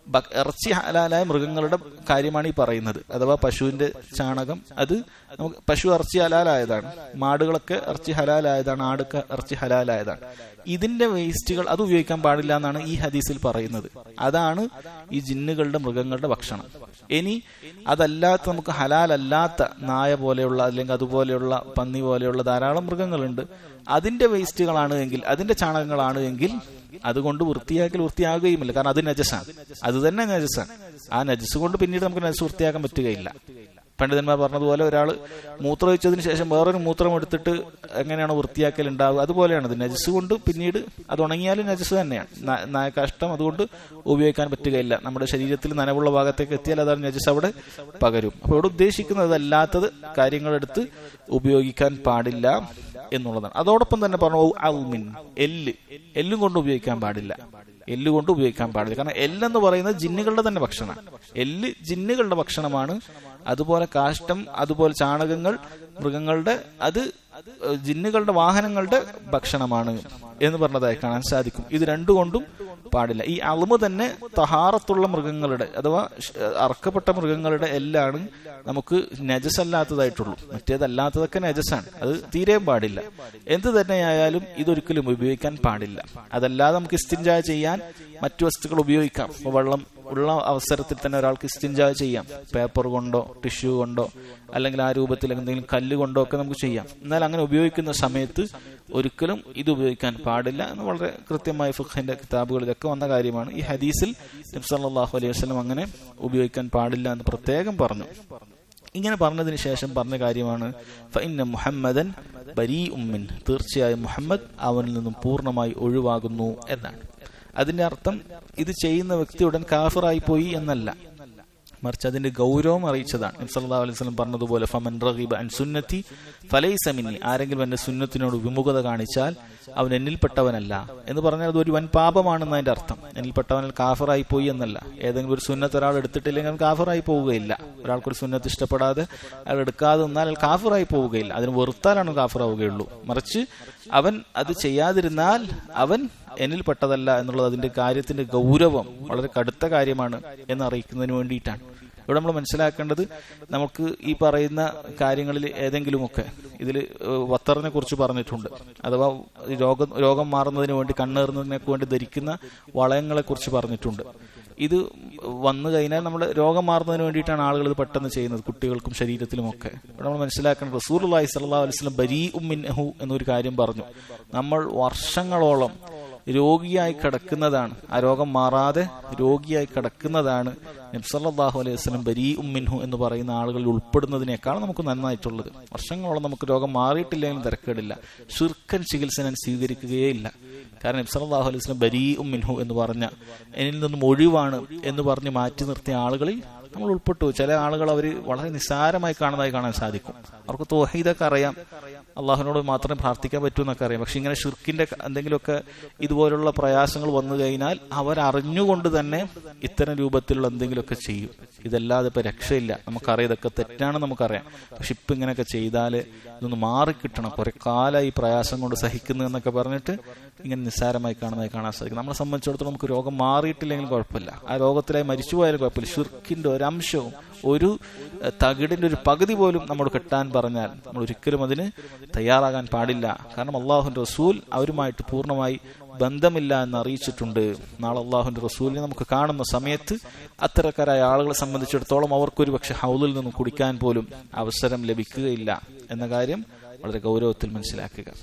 ബ- ഇറച്ചി ഹലാലായ മൃഗങ്ങളുടെ കാര്യമാണ് ഈ പറയുന്നത് അഥവാ പശുവിന്റെ ചാണകം അത് നമുക്ക് പശു ഇറച്ചി ഹലാലായതാണ് മാടുകളൊക്കെ ഇറച്ചി ഹലാലായതാണ് ആടൊക്കെ ഇറച്ചി ഹലാലായതാണ് ഇതിന്റെ വേസ്റ്റുകൾ അത് ഉപയോഗിക്കാൻ പാടില്ല എന്നാണ് ഈ ഹദീസിൽ പറയുന്നത് അതാണ് ഈ ജിന്നുകളുടെ മൃഗങ്ങളുടെ ഭക്ഷണം ഇനി അതല്ലാത്ത നമുക്ക് ഹലാലല്ലാത്ത നായ പോലെയുള്ള അല്ലെങ്കിൽ അതുപോലെയുള്ള പന്നി പോലെയുള്ള ധാരാളം മൃഗങ്ങളുണ്ട് അതിന്റെ വേസ്റ്റുകളാണ് എങ്കിൽ അതിന്റെ ചാണകങ്ങളാണ് എങ്കിൽ അതുകൊണ്ട് വൃത്തിയാക്കൽ വൃത്തിയാകുകയുമില്ല കാരണം അത് നജസാണ് അത് തന്നെ നജസാണ് ആ നജസ് കൊണ്ട് പിന്നീട് നമുക്ക് നജസ് വൃത്തിയാക്കാൻ പറ്റുകയില്ല പണ്ഡിതന്മാർ പറഞ്ഞതുപോലെ ഒരാൾ മൂത്രമൊഴിച്ചതിന് ശേഷം വേറൊരു മൂത്രം എടുത്തിട്ട് എങ്ങനെയാണോ വൃത്തിയാക്കൽ ഉണ്ടാവുക അതുപോലെയാണ് ഇത് നജസ് കൊണ്ട് പിന്നീട് അത് ഉണങ്ങിയാലും നജസ് തന്നെയാണ് ന- നായകാഷ്ടം അതുകൊണ്ട് ഉപയോഗിക്കാൻ പറ്റുകയില്ല നമ്മുടെ ശരീരത്തിൽ നനവുള്ള ഭാഗത്തേക്ക് എത്തിയാൽ അതാണ് നജസ് അവിടെ പകരും അപ്പോൾ ഇവിടെ ഉദ്ദേശിക്കുന്നത് അതല്ലാത്തത് കാര്യങ്ങളെടുത്ത് ഉപയോഗിക്കാൻ പാടില്ല എന്നുള്ളതാണ് അതോടൊപ്പം തന്നെ പറഞ്ഞു അൽമിൻ എല്ല് എല്ലും കൊണ്ട് ഉപയോഗിക്കാൻ പാടില്ല എല്ല് കൊണ്ട് ഉപയോഗിക്കാൻ പാടില്ല കാരണം എല്ലെന്ന് പറയുന്നത് ജിന്നുകളുടെ തന്നെ ഭക്ഷണമാണ് എല്ല് ജിന്നുകളുടെ ഭക്ഷണമാണ് അതുപോലെ കാഷ്ടം അതുപോലെ ചാണകങ്ങൾ മൃഗങ്ങളുടെ അത് ഏഹ്, ജിന്നുകളുടെ വാഹനങ്ങളുടെ ഭക്ഷണമാണ് എന്ന് പറഞ്ഞതായി കാണാൻ സാധിക്കും ഇത് രണ്ടുകൊണ്ടും പാടില്ല ഈ അളുമ തന്നെ തഹാറത്തുള്ള മൃഗങ്ങളുടെ അഥവാ ഷ്- അറക്കപ്പെട്ട മൃഗങ്ങളുടെ എല്ലാണ് നമുക്ക് നജസല്ലാത്തതായിട്ടുള്ളൂ മറ്റേതല്ലാത്തതൊക്കെ നജസാണ് അത് തീരെയും പാടില്ല എന്ത് തന്നെയായാലും ഇതൊരിക്കലും ഉപയോഗിക്കാൻ പാടില്ല അതല്ലാതെ നമുക്ക് ഇസ്തിൻജാ ചെയ്യാൻ മറ്റു വസ്തുക്കൾ ഉപയോഗിക്കാം ഇപ്പൊ വെള്ളം ഉള്ള അവസരത്തിൽ തന്നെ ഒരാൾക്ക് ഇസ്തിൻജാ ചെയ്യാം പേപ്പർ കൊണ്ടോ ടിഷ്യൂ കൊണ്ടോ അല്ലെങ്കിൽ ആ രൂപത്തിൽ എന്തെങ്കിലും കല്ല് കൊണ്ടോ ഒക്കെ നമുക്ക് ചെയ്യാം എന്നാൽ അങ്ങനെ ഉപയോഗിക്കുന്ന സമയത്ത് ഒരിക്കലും ഇത് ഉപയോഗിക്കാൻ പാടില്ല എന്ന് വളരെ കൃത്യമായി ഫുഖിന്റെ കിതാബുകളിലൊക്കെ വന്ന കാര്യമാണ് ഈ ഹദീസിൽ നബ്സല്ലാഹു അലൈഹി വസ്ലം അങ്ങനെ ഉപയോഗിക്കാൻ പാടില്ല എന്ന് പ്രത്യേകം പറഞ്ഞു ഇങ്ങനെ പറഞ്ഞതിന് ശേഷം പറഞ്ഞ കാര്യമാണ് ഫഇന്ന മുഹമ്മദൻ ബരീ ഉമ്മിൻ തീർച്ചയായും മുഹമ്മദ് അവനിൽ നിന്നും പൂർണ്ണമായി ഒഴിവാകുന്നു എന്നാണ് അതിന്റെ അർത്ഥം ഇത് ചെയ്യുന്ന വ്യക്തി ഉടൻ കാഫിറായി പോയി എന്നല്ല മറിച്ച് അതിന്റെ ഗൗരവം അറിയിച്ചതാണ് നബി സല്ലല്ലാഹു അലൈഹി വസല്ലം പറഞ്ഞതുപോലെ ഫമൻ റഗിബ അൻ സുന്നത്തി ഫലൈസ മിന്നി ആരെങ്കിലും എന്റെ സുന്നത്തിനോട് വിമുഖത കാണിച്ചാൽ അവൻ എന്നിൽപ്പെട്ടവനല്ല എന്ന് പറഞ്ഞാൽ അത് ഒരു വൻ പാപമാണെന്ന് അതിന്റെ അർത്ഥം എന്നിൽപ്പെട്ടവനിൽ കാഫറായി പോയി എന്നല്ല ഏതെങ്കിലും ഒരു സുന്നത്ത് ഒരാൾ എടുത്തിട്ടില്ലെങ്കിൽ അവൻ കാഫറായി പോവുകയില്ല ഒരാൾക്കൊരു സുന്നത്ത് ഇഷ്ടപ്പെടാതെ അയാൾ എടുക്കാതെ നിന്നാൽ അയാൾ കാഫറായി പോവുകയില്ല അതിന് വെറുത്താലാണ് കാഫറാവുകയുള്ളൂ മറിച്ച് അവൻ അത് ചെയ്യാതിരുന്നാൽ അവൻ എന്നിൽപ്പെട്ടതല്ല എന്നുള്ളത് അതിന്റെ കാര്യത്തിന്റെ ഗൗരവം വളരെ കടുത്ത കാര്യമാണ് എന്ന് അറിയിക്കുന്നതിന് വേണ്ടിയിട്ടാണ് ഇവിടെ നമ്മൾ മനസ്സിലാക്കേണ്ടത് നമുക്ക് ഈ പറയുന്ന കാര്യങ്ങളിൽ ഏതെങ്കിലുമൊക്കെ ഇതിൽ വത്തറിനെ കുറിച്ച് പറഞ്ഞിട്ടുണ്ട് അഥവാ ഈ രോഗം രോഗം മാറുന്നതിന് വേണ്ടി കണ്ണേറുന്നതിനെ വേണ്ടി ധരിക്കുന്ന വളയങ്ങളെ കുറിച്ച് പറഞ്ഞിട്ടുണ്ട് ഇത് വന്നു കഴിഞ്ഞാൽ നമ്മുടെ രോഗം മാറുന്നതിന് വേണ്ടിയിട്ടാണ് ആളുകൾ ഇത് പെട്ടെന്ന് ചെയ്യുന്നത് കുട്ടികൾക്കും ശരീരത്തിലുമൊക്കെ ഇവിടെ നമ്മൾ മനസ്സിലാക്കണം റസൂർ അള്ളാഹി സല്ലാ അലൈവലം ബരീ ഉമ്മിൻഹു എന്നൊരു കാര്യം പറഞ്ഞു നമ്മൾ വർഷങ്ങളോളം രോഗിയായി കിടക്കുന്നതാണ് ആ രോഗം മാറാതെ രോഗിയായി കിടക്കുന്നതാണ് നബ്സല്ലാഹു അലൈഹി വസ്ലം ബരീ ഉമ്മിൻഹു എന്ന് പറയുന്ന ആളുകളിൽ ഉൾപ്പെടുന്നതിനേക്കാൾ നമുക്ക് നന്നായിട്ടുള്ളത് വർഷങ്ങളോളം നമുക്ക് രോഗം മാറിയിട്ടില്ലെങ്കിലും തിരക്കേടില്ല ഷിർക്കൻ ചികിത്സ ഞാൻ സ്വീകരിക്കുകയേ ഇല്ല കാരണം നബ്സല്ലാഹു അലൈഹി വസ്ലം ബരീ ഉമ്മിൻഹു എന്ന് പറഞ്ഞ എന്നിൽ നിന്നും ഒഴിവാണ് എന്ന് പറഞ്ഞ് മാറ്റി നിർത്തിയ ആളുകളിൽ നമ്മൾ ഉൾപ്പെട്ടു ചില ആളുകൾ അവർ വളരെ നിസ്സാരമായി കാണുന്നതായി കാണാൻ സാധിക്കും അവർക്ക് തോഹീദൊക്കെ അറിയാം അള്ളാഹുവിനോട് മാത്രമേ പ്രാർത്ഥിക്കാൻ പറ്റൂ എന്നൊക്കെ അറിയാം പക്ഷെ ഇങ്ങനെ ഷിർക്കിന്റെ എന്തെങ്കിലുമൊക്കെ ഇതുപോലുള്ള പ്രയാസങ്ങൾ വന്നു കഴിഞ്ഞാൽ അവരറിഞ്ഞുകൊണ്ട് തന്നെ ഇത്തരം രൂപത്തിലുള്ള എന്തെങ്കിലുമൊക്കെ ചെയ്യും ഇതല്ലാതെ ഇപ്പൊ രക്ഷയില്ല നമുക്കറിയാം ഇതൊക്കെ തെറ്റാണെന്ന് നമുക്കറിയാം പക്ഷെ ഇപ്പൊ ഇങ്ങനെയൊക്കെ ചെയ്താൽ ഇതൊന്ന് മാറിക്കിട്ടണം കുറെ കാലം ഈ പ്രയാസം കൊണ്ട് സഹിക്കുന്നു എന്നൊക്കെ പറഞ്ഞിട്ട് ഇങ്ങനെ നിസ്സാരമായി കാണുന്നതായി കാണാൻ സാധിക്കും നമ്മളെ സംബന്ധിച്ചിടത്തോളം നമുക്ക് രോഗം മാറിയിട്ടില്ലെങ്കിലും കുഴപ്പമില്ല ആ രോഗത്തിലായി മരിച്ചു പോയാലും കുഴപ്പമില്ല ഷിർക്കിന്റെ ഒരു അംശവും ഒരു എഹ്, തകിടിന്റെ ഒരു പകുതി പോലും നമ്മൾ കിട്ടാൻ പറഞ്ഞാൽ നമ്മൾ ഒരിക്കലും അതിന് തയ്യാറാകാൻ പാടില്ല കാരണം അള്ളാഹുന്റെ റസൂൽ അവരുമായിട്ട് പൂർണ്ണമായി ബന്ധമില്ല എന്ന് അറിയിച്ചിട്ടുണ്ട് നാളെ അള്ളാഹുന്റെ റസൂലിനെ നമുക്ക് കാണുന്ന സമയത്ത് അത്തരക്കാരായ ആളുകളെ സംബന്ധിച്ചിടത്തോളം അവർക്കൊരു പക്ഷെ ഹൗലിൽ നിന്നും കുടിക്കാൻ പോലും അവസരം ലഭിക്കുകയില്ല എന്ന കാര്യം വളരെ ഗൗരവത്തിൽ മനസ്സിലാക്കുക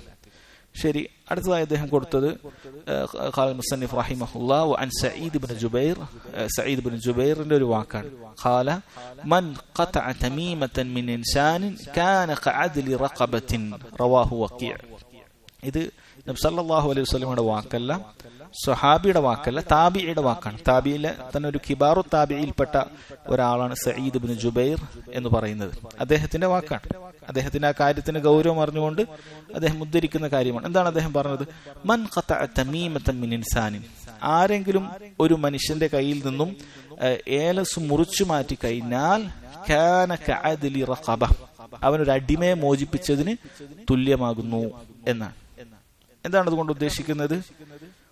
ശരി അടുത്തതായി അദ്ദേഹം കൊടുത്തത് ഏഹ്, ഖാൽ മുസന്നിഫ് റഹിമഹുല്ലാ വഅൻ സഈദ് ഇബ്നു ജുബൈർ ഏഹ്, സഈദ് ഇബ്നു ജുബൈറിന്റെ ഒരു വാക്കാണ് ഖാല മൻ ഖതഅ തമീമതൻ മിൻ ഇൻസാനിൻ കാന കഅദ്ലി റഖബത്തിൻ റവാഹു വഖീഅ ഇത് നബി സല്ലല്ലാഹു അലൈഹി വസല്ലമയുടെ വാക്കല്ല സ്വഹാബിയുടെ വാക്കല്ല താബിയുടെ വാക്കാണ് താബിയിലെ തന്നെ ഒരു കിബാറു താബിയിൽപ്പെട്ട ഒരാളാണ് സയ്യിദ് ബിൻ ജുബൈർ എന്ന് പറയുന്നത് അദ്ദേഹത്തിന്റെ വാക്കാണ് അദ്ദേഹത്തിന്റെ ആ കാര്യത്തിന് ഗൗരവം അറിഞ്ഞുകൊണ്ട് അദ്ദേഹം ഉദ്ധരിക്കുന്ന കാര്യമാണ് എന്താണ് അദ്ദേഹം പറഞ്ഞത് മൻ ഖതഅ തമീമതൻ മിൻ ഇൻസാനിൻ ആരെങ്കിലും ഒരു മനുഷ്യന്റെ കയ്യിൽ നിന്നും ഏഹ്, ഏലസ് മുറിച്ചു മാറ്റി കഴിഞ്ഞാൽ കാന കഅദ്ലി റഖബ അവനൊരു അടിമയെ മോചിപ്പിച്ചതിന് തുല്യമാകുന്നു എന്നാണ് എന്താണ് അതുകൊണ്ട് ഉദ്ദേശിക്കുന്നത്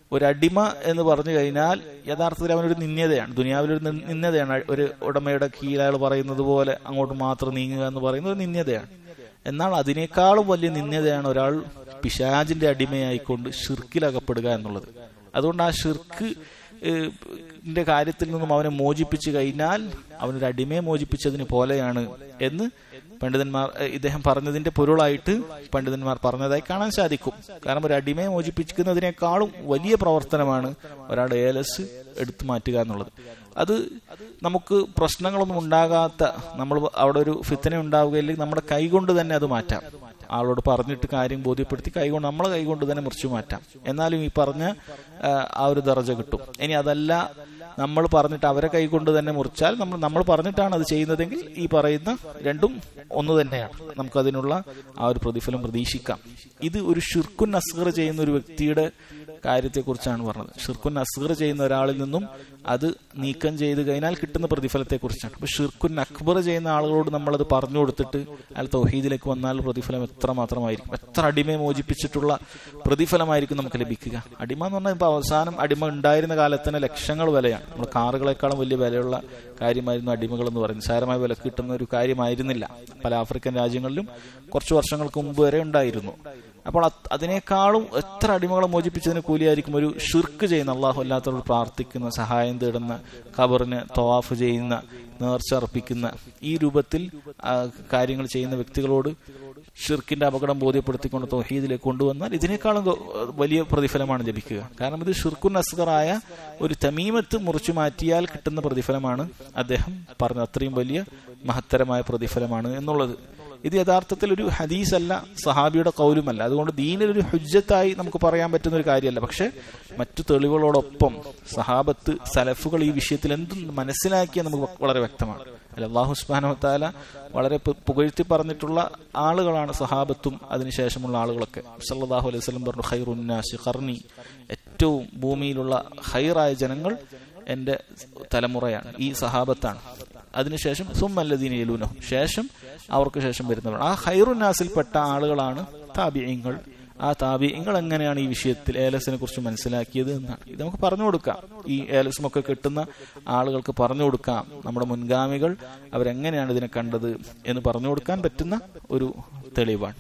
ഒരു അടിമ എന്ന് പറഞ്ഞു കഴിഞ്ഞാൽ യഥാർത്ഥത്തിൽ അവനൊരു നിന്യതയാണ് ദുനിയാവിലൊരു നി- നിന്യതയാണ് ഒരു ഉടമയുടെ കീഴയാൾ പറയുന്നത് പോലെ അങ്ങോട്ട് മാത്രം നീങ്ങുക എന്ന് പറയുന്നത് ഒരു നിന്യതയാണ് എന്നാൽ അതിനേക്കാളും വലിയ നിന്യതയാണ് ഒരാൾ പിശാജിന്റെ അടിമയായിക്കൊണ്ട് ഷിർക്കിലകപ്പെടുക എന്നുള്ളത് അതുകൊണ്ട് ആ ഷിർക്ക് ഏഹ്, ന്റെ കാര്യത്തിൽ നിന്നും അവനെ മോചിപ്പിച്ചു കഴിഞ്ഞാൽ അവനൊരു അടിമയെ മോചിപ്പിച്ചതിന് പോലെയാണ് എന്ന് പണ്ഡിതന്മാർ ഏഹ്, ഇദ്ദേഹം പറഞ്ഞതിന്റെ പൊരുളായിട്ട് പണ്ഡിതന്മാർ പറഞ്ഞതായി കാണാൻ സാധിക്കും കാരണം ഒരു അടിമയെ മോചിപ്പിക്കുന്നതിനേക്കാളും വലിയ പ്രവർത്തനമാണ് ഒരാളുടെ ഏലസ് എടുത്തു മാറ്റുക എന്നുള്ളത് അത് നമുക്ക് പ്രശ്നങ്ങളൊന്നും ഉണ്ടാകാത്ത നമ്മൾ അവിടെ ഒരു ഫിത്തന ഉണ്ടാവുകയില്ലെങ്കിൽ നമ്മുടെ കൈകൊണ്ട് തന്നെ അത് മാറ്റാം ആളോട് പറഞ്ഞിട്ട് കാര്യം ബോധ്യപ്പെടുത്തി കൈകൊണ്ട് നമ്മളെ കൈകൊണ്ട് തന്നെ മുറിച്ചു മാറ്റാം എന്നാലും ഈ പറഞ്ഞ ആ, ആ ഒരു ദർജ കിട്ടും ഇനി അതല്ല നമ്മൾ പറഞ്ഞിട്ട് അവരെ കൈകൊണ്ട് തന്നെ മുറിച്ചാൽ നമ്മൾ നമ്മൾ പറഞ്ഞിട്ടാണ് അത് ചെയ്യുന്നതെങ്കിൽ ഈ പറയുന്ന രണ്ടും ഒന്ന് തന്നെയാണ് നമുക്കതിനുള്ള ആ ഒരു പ്രതിഫലം പ്രതീക്ഷിക്കാം ഇത് ഒരു ഷിർക്കുൻ അസ്ഗർ ചെയ്യുന്ന ഒരു വ്യക്തിയുടെ കാര്യത്തെക്കുറിച്ചാണ് പറഞ്ഞത് ഷിർക്കുൻ അസ്ഗർ ചെയ്യുന്ന ഒരാളിൽ നിന്നും അത് നീക്കം ചെയ്ത് കഴിഞ്ഞാൽ കിട്ടുന്ന പ്രതിഫലത്തെക്കുറിച്ചാണ് അപ്പൊ ഷിർക്കുൻ അക്ബർ ചെയ്യുന്ന ആളുകളോട് നമ്മളത് പറഞ്ഞു കൊടുത്തിട്ട് അയാൾ തൗഹീദിലേക്ക് വന്നാൽ പ്രതിഫലം എത്ര മാത്രമായിരിക്കും എത്ര അടിമയെ മോചിപ്പിച്ചിട്ടുള്ള പ്രതിഫലമായിരിക്കും നമുക്ക് ലഭിക്കുക അടിമ എന്ന് പറഞ്ഞാൽ ഇപ്പൊ അവസാനം അടിമ ഉണ്ടായിരുന്ന കാലത്ത് തന്നെ ലക്ഷങ്ങൾ വിലയാണ് നമ്മൾ കാറുകളെക്കാളും വലിയ വിലയുള്ള കാര്യമായിരുന്നു അടിമകൾ എന്ന് പറയുന്നത് സാരമായ വില കിട്ടുന്ന ഒരു കാര്യമായിരുന്നില്ല പല ആഫ്രിക്കൻ രാജ്യങ്ങളിലും കുറച്ച് വർഷങ്ങൾക്ക് മുമ്പ് വരെ ഉണ്ടായിരുന്നു അപ്പോൾ അത് അതിനേക്കാളും എത്ര അടിമകളെ മോചിപ്പിച്ചതിന് കൂലിയായിരിക്കും ഒരു ഷിർക്ക് ചെയ്യുന്ന അള്ളാഹു അല്ലാത്തവരോട് പ്രാർത്ഥിക്കുന്ന സഹായം തേടുന്ന ഖബറിന് തവാഫ് ചെയ്യുന്ന നേർച്ച അർപ്പിക്കുന്ന ഈ രൂപത്തിൽ ആ, കാര്യങ്ങൾ ചെയ്യുന്ന വ്യക്തികളോട് ഷിർക്കിന്റെ അപകടം ബോധ്യപ്പെടുത്തിക്കൊണ്ട് തൗഹീദിലേക്ക് കൊണ്ടുവന്നാൽ ഇതിനേക്കാളും ഗ- വലിയ പ്രതിഫലമാണ് ലഭിക്കുക കാരണം ഇത് ഷിർക്കുൻ അസ്ഗറായ ഒരു തമീമത്ത് മുറിച്ചു മാറ്റിയാൽ കിട്ടുന്ന പ്രതിഫലമാണ് അദ്ദേഹം പറഞ്ഞ അത്രയും വലിയ മഹത്തരമായ പ്രതിഫലമാണ് എന്നുള്ളത് ഇത് യഥാർത്ഥത്തിൽ ഒരു ഹദീസ് അല്ല സഹാബിയുടെ കൗലുമല്ല അതുകൊണ്ട് ദീനിൽ ഒരു ഹുജ്ജത്തായി നമുക്ക് പറയാൻ പറ്റുന്ന ഒരു കാര്യമല്ല പക്ഷെ മറ്റു തെളിവുകളോടൊപ്പം സഹാബത്ത് സലഫുകൾ ഈ വിഷയത്തിൽ എന്തും മനസ്സിലാക്കിയ നമുക്ക് വളരെ വ്യക്തമാണ് അല്ല അള്ളാഹു സുബാനവത്താല വളരെ പു- പുകഴ്ത്തി പറഞ്ഞിട്ടുള്ള ആളുകളാണ് സഹാബത്തും അതിനുശേഷമുള്ള ആളുകളൊക്കെ സല്ലാഹു അലൈഹി വസല്ലം പറഞ്ഞു ഖൈറുന്നാശി ഖർണി ഏറ്റവും ഭൂമിയിലുള്ള ഹൈറായ ജനങ്ങൾ എന്റെ തലമുറയാണ് ഈ സഹാബത്താണ് അതിനുശേഷം സുമ്മല്ലദീന യലൂനഹും ശേഷം അവർക്ക് ശേഷം വരുന്നവർ ആ ഹൈറുന്നാസിൽപ്പെട്ട ആളുകളാണ് താബിയങ്ങൾ ആ താബിയങ്ങൾ എങ്ങനെയാണ് ഈ വിഷയത്തിൽ ഏലസിനെ കുറിച്ച് മനസ്സിലാക്കിയത് എന്നാണ് ഇത് നമുക്ക് പറഞ്ഞു കൊടുക്കാം ഈ ഏലസുമൊക്കെ കിട്ടുന്ന ആളുകൾക്ക് പറഞ്ഞു കൊടുക്കാം നമ്മുടെ മുൻഗാമികൾ അവരെങ്ങനെയാണ് ഇതിനെ കണ്ടത് എന്ന് പറഞ്ഞു കൊടുക്കാൻ പറ്റുന്ന ഒരു തെളിവാണ്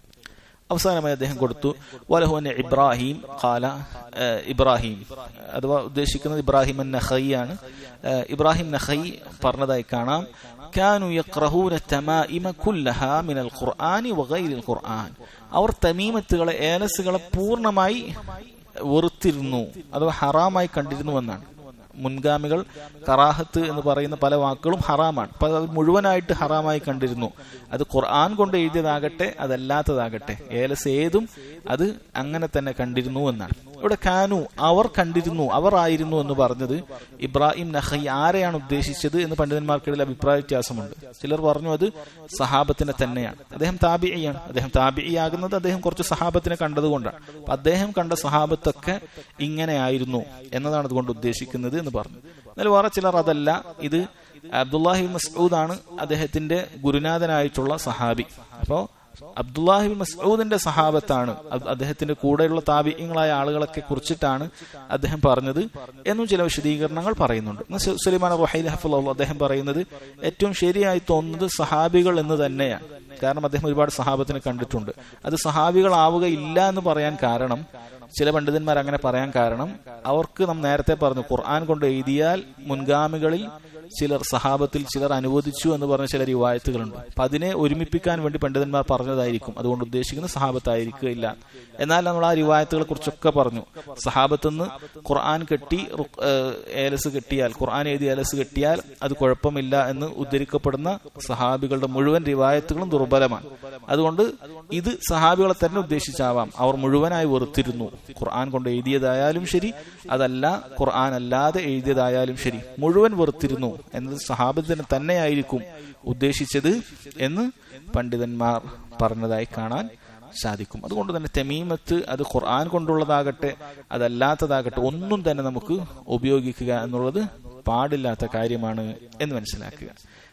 അവസാനമായി അദ്ദേഹം കൊടുത്തു വലഹുവിന്റെ ഇബ്രാഹിം ഖാല ഏഹ്, ഇബ്രാഹിം അഥവാ ഉദ്ദേശിക്കുന്നത് ഇബ്രാഹിം നഖൈ ആണ് ഏഹ്, ഇബ്രാഹിം നഖൈ പറഞ്ഞതായി കാണാം كانوا يقرؤون التمائم كلها من القرآن وغير القرآن അവർ തമീമത്തുകളെ ഏലസുകളെ പൂർണ്ണമായി വെറുത്തിരുന്നു അഥവാ ഹറാമായി കണ്ടിരുന്നു എന്നാണ് മുൻഗാമികൾ കറാഹത്ത് എന്ന് പറയുന്ന പല വാക്കുകളും ഹറാമാണ് അപ്പൊ അത് മുഴുവനായിട്ട് ഹറാമായി കണ്ടിരുന്നു അത് ഖുർആൻ കൊണ്ട് എഴുതിയതാകട്ടെ അതല്ലാത്തതാകട്ടെ ഏലസ് ഏതും അത് അങ്ങനെ തന്നെ കണ്ടിരുന്നു എന്നാണ് ഇവിടെ കാനു അവർ കണ്ടിരുന്നു അവർ ആയിരുന്നു എന്ന് പറഞ്ഞത് ഇബ്രാഹിം നഹൈ ആരെയാണ് ഉദ്ദേശിച്ചത് എന്ന് പണ്ഡിതന്മാർക്കിടയിൽ അഭിപ്രായ വ്യത്യാസമുണ്ട് ചിലർ പറഞ്ഞു അത് സഹാബത്തിനെ തന്നെയാണ് അദ്ദേഹം താബിയാണ് അദ്ദേഹം താബിയാകുന്നത് അദ്ദേഹം കുറച്ച് സഹാബത്തിനെ കണ്ടതുകൊണ്ടാണ് അപ്പൊ അദ്ദേഹം കണ്ട സഹാബത്തൊക്കെ ഇങ്ങനെയായിരുന്നു എന്നതാണ് അതുകൊണ്ട് ഉദ്ദേശിക്കുന്നത് എന്ന് പറഞ്ഞു എന്നാൽ വേറെ ചിലർ അതല്ല ഇത് അബ്ദുല്ലാഹി മസ്ഊദ് ആണ് അദ്ദേഹത്തിന്റെ ഗുരുനാഥനായിട്ടുള്ള സഹാബി അപ്പോ അബ്ദുല്ലാഹി മസ്ഊദിന്റെ സഹാബത്താണ് അത് അദ്ദേഹത്തിന്റെ കൂടെയുള്ള താപിയങ്ങളായ ആളുകളൊക്കെ കുറിച്ചിട്ടാണ് അദ്ദേഹം പറഞ്ഞത് എന്നും ചില വിശദീകരണങ്ങൾ പറയുന്നുണ്ട് എന്നാൽ സു- സുലൈമാൻ റഹീൽ ഹഫുള്ള അദ്ദേഹം പറയുന്നത് ഏറ്റവും ശരിയായി തോന്നുന്നത് സഹാബികൾ എന്ന് തന്നെയാണ് കാരണം അദ്ദേഹം ഒരുപാട് സഹാബത്തിനെ കണ്ടിട്ടുണ്ട് അത് സഹാബികളാവുകയില്ല എന്ന് പറയാൻ കാരണം ചില പണ്ഡിതന്മാർ അങ്ങനെ പറയാൻ കാരണം അവർക്ക് നാം നേരത്തെ പറഞ്ഞു ഖുർആൻ കൊണ്ട് എഴുതിയാൽ മുൻഗാമികളിൽ ചിലർ സഹാബത്തിൽ ചിലർ അനുവദിച്ചു എന്ന് പറഞ്ഞ ചില റിവായത്തുകളുണ്ട് അപ്പൊ അതിനെ ഒരുമിപ്പിക്കാൻ വേണ്ടി പണ്ഡിതന്മാർ പറഞ്ഞതായിരിക്കും അതുകൊണ്ട് ഉദ്ദേശിക്കുന്ന സഹാബത്തായിരിക്കില്ല എന്നാൽ നമ്മൾ ആ റിവായത്തുകളെ കുറിച്ചൊക്കെ പറഞ്ഞു സഹാബത്തുനിന്ന് ഖുർആൻ കെട്ടി റുക്ക്- ഏഹ് ഏലസ് കെട്ടിയാൽ ഖുർആൻ എഴുതി ഏലസ് കെട്ടിയാൽ അത് കുഴപ്പമില്ല എന്ന് ഉദ്ധരിക്കപ്പെടുന്ന സഹാബികളുടെ മുഴുവൻ റിവായത്തുകളും ദുർബലമാണ് അതുകൊണ്ട് ഇത് സഹാബികളെ തന്നെ ഉദ്ദേശിച്ചാവാം അവർ മുഴുവനായി വെറുത്തിരുന്നു ഖുർആൻ കൊണ്ട് എഴുതിയതായാലും ശരി അതല്ല ഖുർആൻ അല്ലാതെ എഴുതിയതായാലും ശരി മുഴുവൻ വെറുത്തിരുന്നു എന്നത് സഹാബത്തിന് തന്നെയായിരിക്കും ഉദ്ദേശിച്ചത് എന്ന് പണ്ഡിതന്മാർ പറഞ്ഞതായി കാണാൻ സാധിക്കും അതുകൊണ്ട് തന്നെ തെമീമത്ത് അത് ഖുർആൻ കൊണ്ടുള്ളതാകട്ടെ അതല്ലാത്തതാകട്ടെ ഒന്നും തന്നെ നമുക്ക് ഉപയോഗിക്കുക എന്നുള്ളത് പാടില്ലാത്ത കാര്യമാണ് എന്ന് മനസ്സിലാക്കുക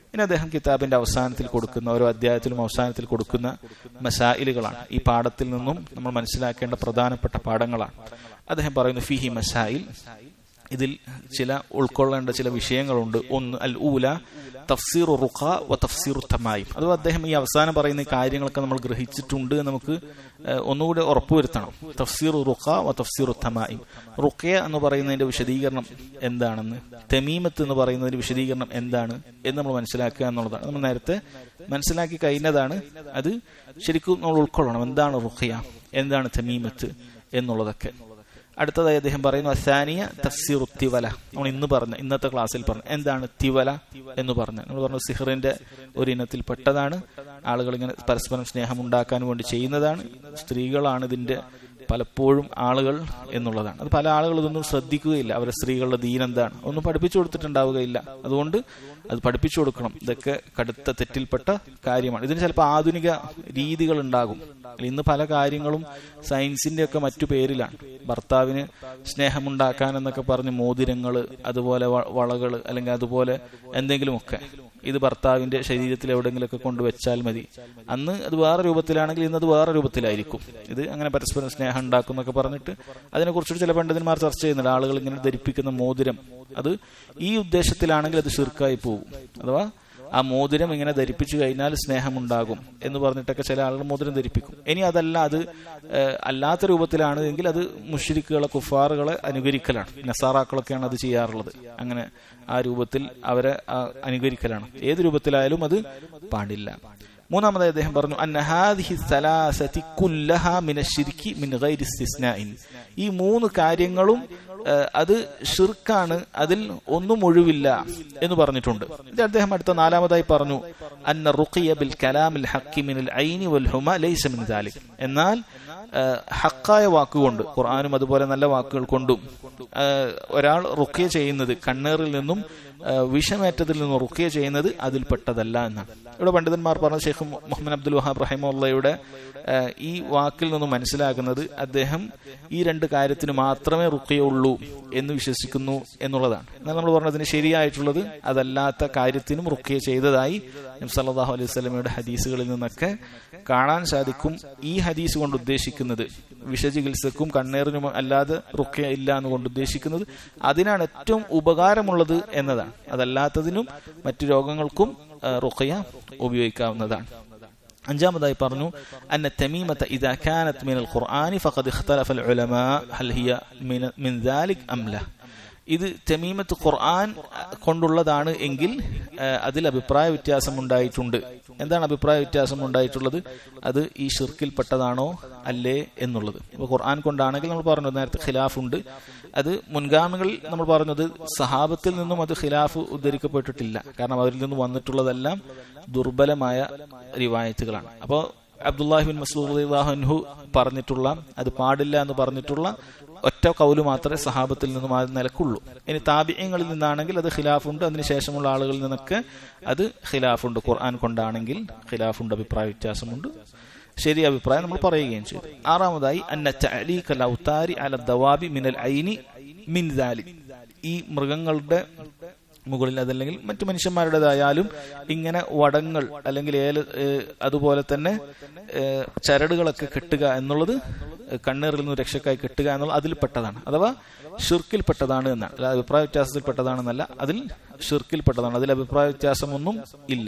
ഇനി അദ്ദേഹം കിതാബിന്റെ അവസാനത്തിൽ കൊടുക്കുന്ന ഓരോ അധ്യായത്തിലും അവസാനത്തിൽ കൊടുക്കുന്ന മസായിലുകളാണ് ഈ പാഠത്തിൽ നിന്നും നമ്മൾ മനസ്സിലാക്കേണ്ട പ്രധാനപ്പെട്ട പാഠങ്ങളാണ് അദ്ദേഹം പറയുന്നു ഫിഹി മസായിൽ ഇതിൽ ചില ഉൾക്കൊള്ളേണ്ട ചില വിഷയങ്ങളുണ്ട് ഒന്ന് അൽ ഊല തഫ്സീർ റുഖ വ തഫ്സീർ തമായും അത് അദ്ദേഹം ഈ അവസാനം പറയുന്ന ഈ കാര്യങ്ങളൊക്കെ നമ്മൾ ഗ്രഹിച്ചിട്ടുണ്ട് എന്ന് നമുക്ക് ഏഹ്, ഒന്നുകൂടി ഉറപ്പുവരുത്തണം തഫ്സീർ റുഖ വ തഫ്സീർ തമായും റുഖയ എന്ന് പറയുന്നതിന്റെ വിശദീകരണം എന്താണെന്ന് തെമീമത്ത് എന്ന് പറയുന്നതിന്റെ വിശദീകരണം എന്താണ് എന്ന് നമ്മൾ മനസ്സിലാക്കുക എന്നുള്ളതാണ് നമ്മൾ നേരത്തെ മനസ്സിലാക്കി കഴിഞ്ഞതാണ് അത് ശരിക്കും നമ്മൾ ഉൾക്കൊള്ളണം എന്താണ് റുഖയ എന്താണ് തെമീമത്ത് എന്നുള്ളതൊക്കെ അടുത്തതായി അദ്ദേഹം പറയുന്നു അസാനിയ തഫ്സീർ തിവല നമ്മൾ ഇന്ന് പറഞ്ഞ ഇന്നത്തെ ക്ലാസ്സിൽ പറഞ്ഞു എന്താണ് തിവല എന്ന് പറഞ്ഞു നമ്മൾ പറഞ്ഞു സിഹറിന്റെ ഒരു ഇനത്തിൽ പെട്ടതാണ് ആളുകൾ ഇങ്ങനെ പരസ്പരം സ്നേഹം ഉണ്ടാക്കാൻ വേണ്ടി ചെയ്യുന്നതാണ് സ്ത്രീകളാണ് ഇതിന്റെ പലപ്പോഴും ആളുകൾ എന്നുള്ളതാണ് അത് പല ആളുകൾ ഇതൊന്നും ശ്രദ്ധിക്കുകയില്ല അവരെ സ്ത്രീകളുടെ ദീൻ എന്താണ് ഒന്നും പഠിപ്പിച്ചു കൊടുത്തിട്ടുണ്ടാവുകയില്ല അതുകൊണ്ട് അത് പഠിപ്പിച്ചു കൊടുക്കണം ഇതൊക്കെ കടുത്ത തെറ്റിൽപ്പെട്ട കാര്യമാണ് ഇതിന് ചിലപ്പോൾ ആധുനിക രീതികൾ ഉണ്ടാകും ഇന്ന് പല കാര്യങ്ങളും സയൻസിന്റെ ഒക്കെ മറ്റു പേരിലാണ് ഭർത്താവിന് സ്നേഹമുണ്ടാക്കാൻ എന്നൊക്കെ പറഞ്ഞ് മോതിരങ്ങള് അതുപോലെ വ- വളകള് അല്ലെങ്കിൽ അതുപോലെ എന്തെങ്കിലുമൊക്കെ ഇത് ഭർത്താവിന്റെ ശരീരത്തിൽ എവിടെയെങ്കിലുമൊക്കെ കൊണ്ടുവച്ചാൽ മതി അന്ന് അത് വേറെ രൂപത്തിലാണെങ്കിൽ ഇന്നത് വേറെ രൂപത്തിലായിരിക്കും ഇത് അങ്ങനെ പരസ്പരം സ്നേഹം ഉണ്ടാക്കും എന്നൊക്കെ പറഞ്ഞിട്ട് അതിനെക്കുറിച്ചിട്ട് ചില പണ്ഡിതന്മാർ ചർച്ച ചെയ്യുന്നുണ്ട് ആളുകൾ ഇങ്ങനെ ധരിപ്പിക്കുന്ന മോതിരം അത് ഈ ഉദ്ദേശത്തിലാണെങ്കിൽ അത് ശിർക്കായി പോകും അഥവാ ആ മോതിരം ഇങ്ങനെ ധരിപ്പിച്ചു കഴിഞ്ഞാൽ സ്നേഹമുണ്ടാകും എന്ന് പറഞ്ഞിട്ടൊക്കെ ചില ആളുകൾ മോതിരം ധരിപ്പിക്കും ഇനി അതല്ല അത് ഏഹ്, അല്ലാത്ത രൂപത്തിലാണ് എങ്കിൽ അത് മുഷിരിക്കുകളെ കുഫാറുകളെ അനുകരിക്കലാണ് നസാറാക്കളൊക്കെയാണ് അത് ചെയ്യാറുള്ളത് അങ്ങനെ ആ രൂപത്തിൽ അവരെ ആ, അനുകരിക്കലാണ് ഏത് രൂപത്തിലായാലും അത് പാടില്ല മൂന്നാമതായി അദ്ദേഹം പറഞ്ഞു അന്ന ഹാദിഹി സലാസതി കുല്ലഹാ മിന ശിർക്കി മിൻ ഗൈരി ഇസ്തിസ്നാഇൻ ഈ മൂന്ന് കാര്യങ്ങളും ഏഹ്, അത് ഷിർക്കാണ് അതിൽ ഒന്നും ഒഴിവില്ല എന്ന് പറഞ്ഞിട്ടുണ്ട് ഇത് അദ്ദേഹം അടുത്ത നാലാമതായി പറഞ്ഞു അന്ന റുഖിയ ബിൽ കലാമിൽ ഹക്കി മിനൽ ഐനി വൽ ഹുമ ലൈസ മിൻ ദാലിക് എന്നാൽ ഏഹ്, ഹക്കായ വാക്കുകൊണ്ട് ഖുർആാനും അതുപോലെ നല്ല വാക്കുകൾ കൊണ്ടും ഏഹ്, ഒരാൾ റുക്കിയ ചെയ്യുന്നത് കണ്ണേറിൽ നിന്നും ഏഹ്, വിഷമേറ്റതിൽ നിന്നും റുക്കിയ ചെയ്യുന്നത് അതിൽപ്പെട്ടതല്ല എന്നാണ് ഇവിടെ പണ്ഡിതന്മാർ പറഞ്ഞ ഷെയ്ഖ് മുഹമ്മദ് അബ്ദുൽ വഹാബ് റഹിമുള്ളയുടെ ഏഹ്, ഈ വാക്കിൽ നിന്നും മനസ്സിലാക്കുന്നത് അദ്ദേഹം ഈ രണ്ട് കാര്യത്തിന് മാത്രമേ റുക്കിയുള്ളൂ എന്ന് വിശ്വസിക്കുന്നു എന്നുള്ളതാണ് എന്നാൽ നമ്മൾ പറഞ്ഞതിന് ശരിയായിട്ടുള്ളത് അതല്ലാത്ത കാര്യത്തിനും റുക്കിയ ചെയ്തതായി നബി സല്ലല്ലാഹു അലൈഹി വസല്ലമയുടെ ഹദീസുകളിൽ നിന്നൊക്കെ കാണാൻ സാധിക്കും ഈ ഹദീസ് കൊണ്ട് ഉദ്ദേശിക്കുന്നത് വിഷചികിത്സക്കും കണ്ണേറിനും അല്ലാതെ റുക്കിയ ഇല്ല എന്ന് കൊണ്ട് ഉദ്ദേശിക്കുന്നത് അതിനാണ് ഏറ്റവും ഉപകാരമുള്ളത് എന്നതാണ് അതല്ലാത്തതിനും മറ്റു രോഗങ്ങൾക്കും ആ, റുഖയ ഉപയോഗിക്കാവുന്നതാണ് അഞ്ചാമതായി പറഞ്ഞു അന്ന തമീമത ഇദാ കാനത് മിനൽ ഖുർആനി ഫഖദ് ഇഖ്തലഫ അൽ ഉലമാ ഹൽ ഹിയ മിന മിൻ ദാലിക് അം ല ഇത് തമീമത്ത് ഖുർആൻ കൊണ്ടുള്ളതാണ് എങ്കിൽ ആ, അതിൽ അഭിപ്രായ വ്യത്യാസം ഉണ്ടായിട്ടുണ്ട് എന്താണ് അഭിപ്രായ വ്യത്യാസം ഉണ്ടായിട്ടുള്ളത് അത് ഈ ഷിർക്കിൽപ്പെട്ടതാണോ അല്ലേ എന്നുള്ളത് ഇപ്പൊ ഖുർആൻ കൊണ്ടാണെങ്കിൽ നമ്മൾ പറഞ്ഞു നേരത്തെ ഖിലാഫ് ഉണ്ട് അത് മുൻഗാമികളിൽ നമ്മൾ പറഞ്ഞത് സഹാബത്തിൽ നിന്നും അത് ഖിലാഫ് ഉദ്ധരിക്കപ്പെട്ടിട്ടില്ല കാരണം അവരിൽ നിന്ന് വന്നിട്ടുള്ളതെല്ലാം ദുർബലമായ റിവായത്തുകളാണ് അപ്പോൾ അബ്ദുല്ലാഹിബിൻ മസൂദ് പറഞ്ഞിട്ടുള്ള അത് പാടില്ല എന്ന് പറഞ്ഞിട്ടുള്ള ഒറ്റ കൗല് മാത്രമേ സഹാബത്തിൽ നിന്നും ആ നിലക്കുള്ളൂ ഇനി താപിയങ്ങളിൽ നിന്നാണെങ്കിൽ അത് ഖിലാഫുണ്ട് അതിനുശേഷമുള്ള ആളുകളിൽ നിന്നൊക്കെ അത് ഖിലാഫുണ്ട് ഖുർആൻ കൊണ്ടാണെങ്കിൽ ഖിലാഫുണ്ട് അഭിപ്രായ വ്യത്യാസമുണ്ട് ശരി അഭിപ്രായം നമ്മൾ പറയുകയും ചെയ്തു ആറാമതായി അന്ന തഅലീഖ ലൗതാരി അല ദവാബി മിനൽ ഐനി മിൻ ദാലിക് ഈ മൃഗങ്ങളുടെ മുകളിൽ അതല്ലെങ്കിൽ മറ്റു മനുഷ്യന്മാരുടേതായാലും ഇങ്ങനെ വടങ്ങൾ അല്ലെങ്കിൽ ഏല ഏഹ് അതുപോലെ തന്നെ ഏഹ് ചരടുകളൊക്കെ കെട്ടുക എന്നുള്ളത് കണ്ണീറിൽ നിന്ന് രക്ഷക്കായി കെട്ടുക എന്നുള്ളത് അതിൽപ്പെട്ടതാണ് അഥവാ ഷിർക്കിൽപ്പെട്ടതാണ് എന്നാണ് അല്ലാതെ അഭിപ്രായ വ്യത്യാസത്തിൽപ്പെട്ടതാണെന്നല്ല അതിൽ ഷിർക്കിൽപ്പെട്ടതാണ് അതിൽ അഭിപ്രായ വ്യത്യാസമൊന്നും ഇല്ല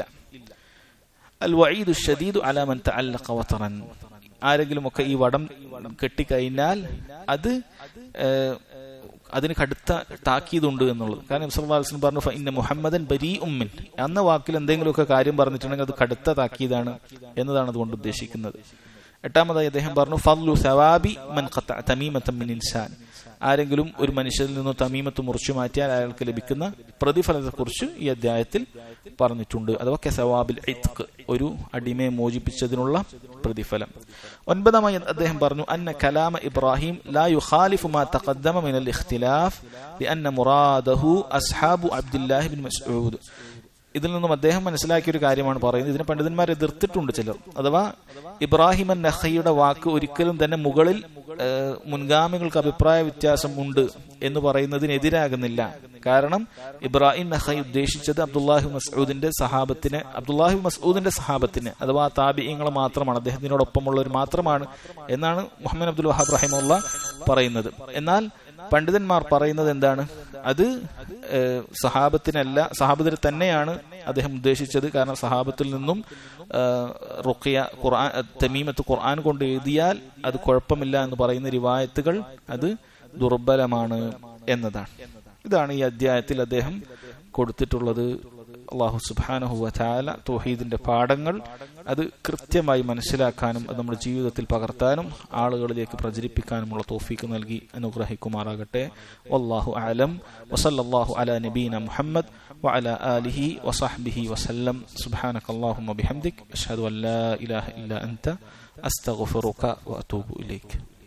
അൽ വഈദു ഷദീദു അലാ മൻ തഅല്ലഖ വതറൻ ആരെങ്കിലും ഒക്കെ ഈ വടം കെട്ടിക്കഴിഞ്ഞാൽ അത് ഏഹ്, അതിന് കടുത്ത താക്കീതുണ്ട് എന്നുള്ളത് കാരണം നബി സല്ലല്ലാഹു അലൈഹി വസല്ലം പറഞ്ഞു "ഫഇന്ന മുഹമ്മദൻ ബരീ ഉമ്മിൻ എന്ന വാക്കിൽ എന്തെങ്കിലുമൊക്കെ കാര്യം പറഞ്ഞിട്ടുണ്ടെങ്കിൽ അത് കടുത്ത താക്കീതാണ് എന്നതാണ് അതുകൊണ്ട് ഉദ്ദേശിക്കുന്നത് എട്ടാമതായി അദ്ദേഹം പറഞ്ഞു ഫദ്ലു സവാബി മൻ ഖത്ത തമീമത്തൻ മിൻ ഇൻസാൻ ആരെങ്കിലും ഒരു മനുഷ്യരിൽ നിന്ന് തമീമത്ത് മുറിച്ചു മാറ്റിയാൽ അയാൾക്ക് ലഭിക്കുന്ന പ്രതിഫലത്തെക്കുറിച്ച് ഈ അധ്യായത്തിൽ പറഞ്ഞിട്ടുണ്ട് അഥവാ കെസവാബിൽ ഇത്ക് ഒരു അടിമയെ മോചിപ്പിച്ചതിനുള്ള പ്രതിഫലം ഒൻപതാമായി അദ്ദേഹം പറഞ്ഞു അന്ന കലാമ ഇബ്രാഹിം ലാ യുഖാലിഫു മാ തഖദ്ദമ മിനൽ ഇഖ്തിലാഫ് ബിഅന്ന മുറാദഹു അസ്ഹാബു അബ്ദുല്ലാഹി ബിൻ മസ്ഊദ് ഇതിൽ നിന്നും അദ്ദേഹം മനസ്സിലാക്കിയ ഒരു കാര്യമാണ് പറയുന്നത് ഇതിനെ പണ്ഡിതന്മാർ എതിർത്തിട്ടുണ്ട് ചിലർ അഥവാ ഇബ്രാഹിം നഹയുടെ വാക്ക് ഒരിക്കലും തന്നെ മുകളിൽ ഏഹ്, മുൻഗാമികൾക്ക് അഭിപ്രായ വ്യത്യാസം ഉണ്ട് എന്ന് പറയുന്നതിനെതിരാകുന്നില്ല കാരണം ഇബ്രാഹിം നഹൈ ഉദ്ദേശിച്ചത് അബ്ദുല്ലാഹി മസ്ഊദിന്റെ സഹാബത്തിന് അബ്ദുല്ലാഹി മസ്ഊദിന്റെ സഹാബത്തിന് അഥവാ താബിയങ്ങളെ മാത്രമാണ് അദ്ദേഹത്തിനോടൊപ്പമുള്ളവർ മാത്രമാണ് എന്നാണ് മുഹമ്മദ് അബ്ദുൽ വഹാബ് റഹിമുള്ള പറയുന്നത് എന്നാൽ പണ്ഡിതന്മാർ പറയുന്നത് എന്താണ് അത് ഏഹ്, സഹാബത്തിനല്ല സഹാബത്തിന് തന്നെയാണ് അദ്ദേഹം ഉദ്ദേശിച്ചത് കാരണം സഹാബത്തിൽ നിന്നും ഏഹ്, റുഖിയ ഖുർആൻ തമീമത്ത് ഖുർആൻ കൊണ്ട് എഴുതിയാൽ അത് കുഴപ്പമില്ല എന്ന് പറയുന്ന റിവായത്തുകൾ അത് ദുർബലമാണ് എന്നതാണ് ഇതാണ് ഈ അധ്യായത്തിൽ അദ്ദേഹം കൊടുത്തിട്ടുള്ളത് അള്ളാഹു സുബാനഹു വചാല തൗഹീദിന്റെ പാഠങ്ങൾ അത് കൃത്യമായി മനസ്സിലാക്കാനും അത് നമ്മുടെ ജീവിതത്തിൽ പകർത്താനും ആളുകളിലേക്ക് പ്രചരിപ്പിക്കാനുമുള്ള തോഫീക്ക് നൽകി അനുഗ്രഹിക്കുമാറാകട്ടെ വല്ലാഹു ആലം വസല്ലല്ലാഹു അലാ നബീന മുഹമ്മദ് وعلى آله وصحبه وسلم سبحانك اللهم وبحمدك أشهد أن لا إله إلا أنت أستغفرك وأتوب إليك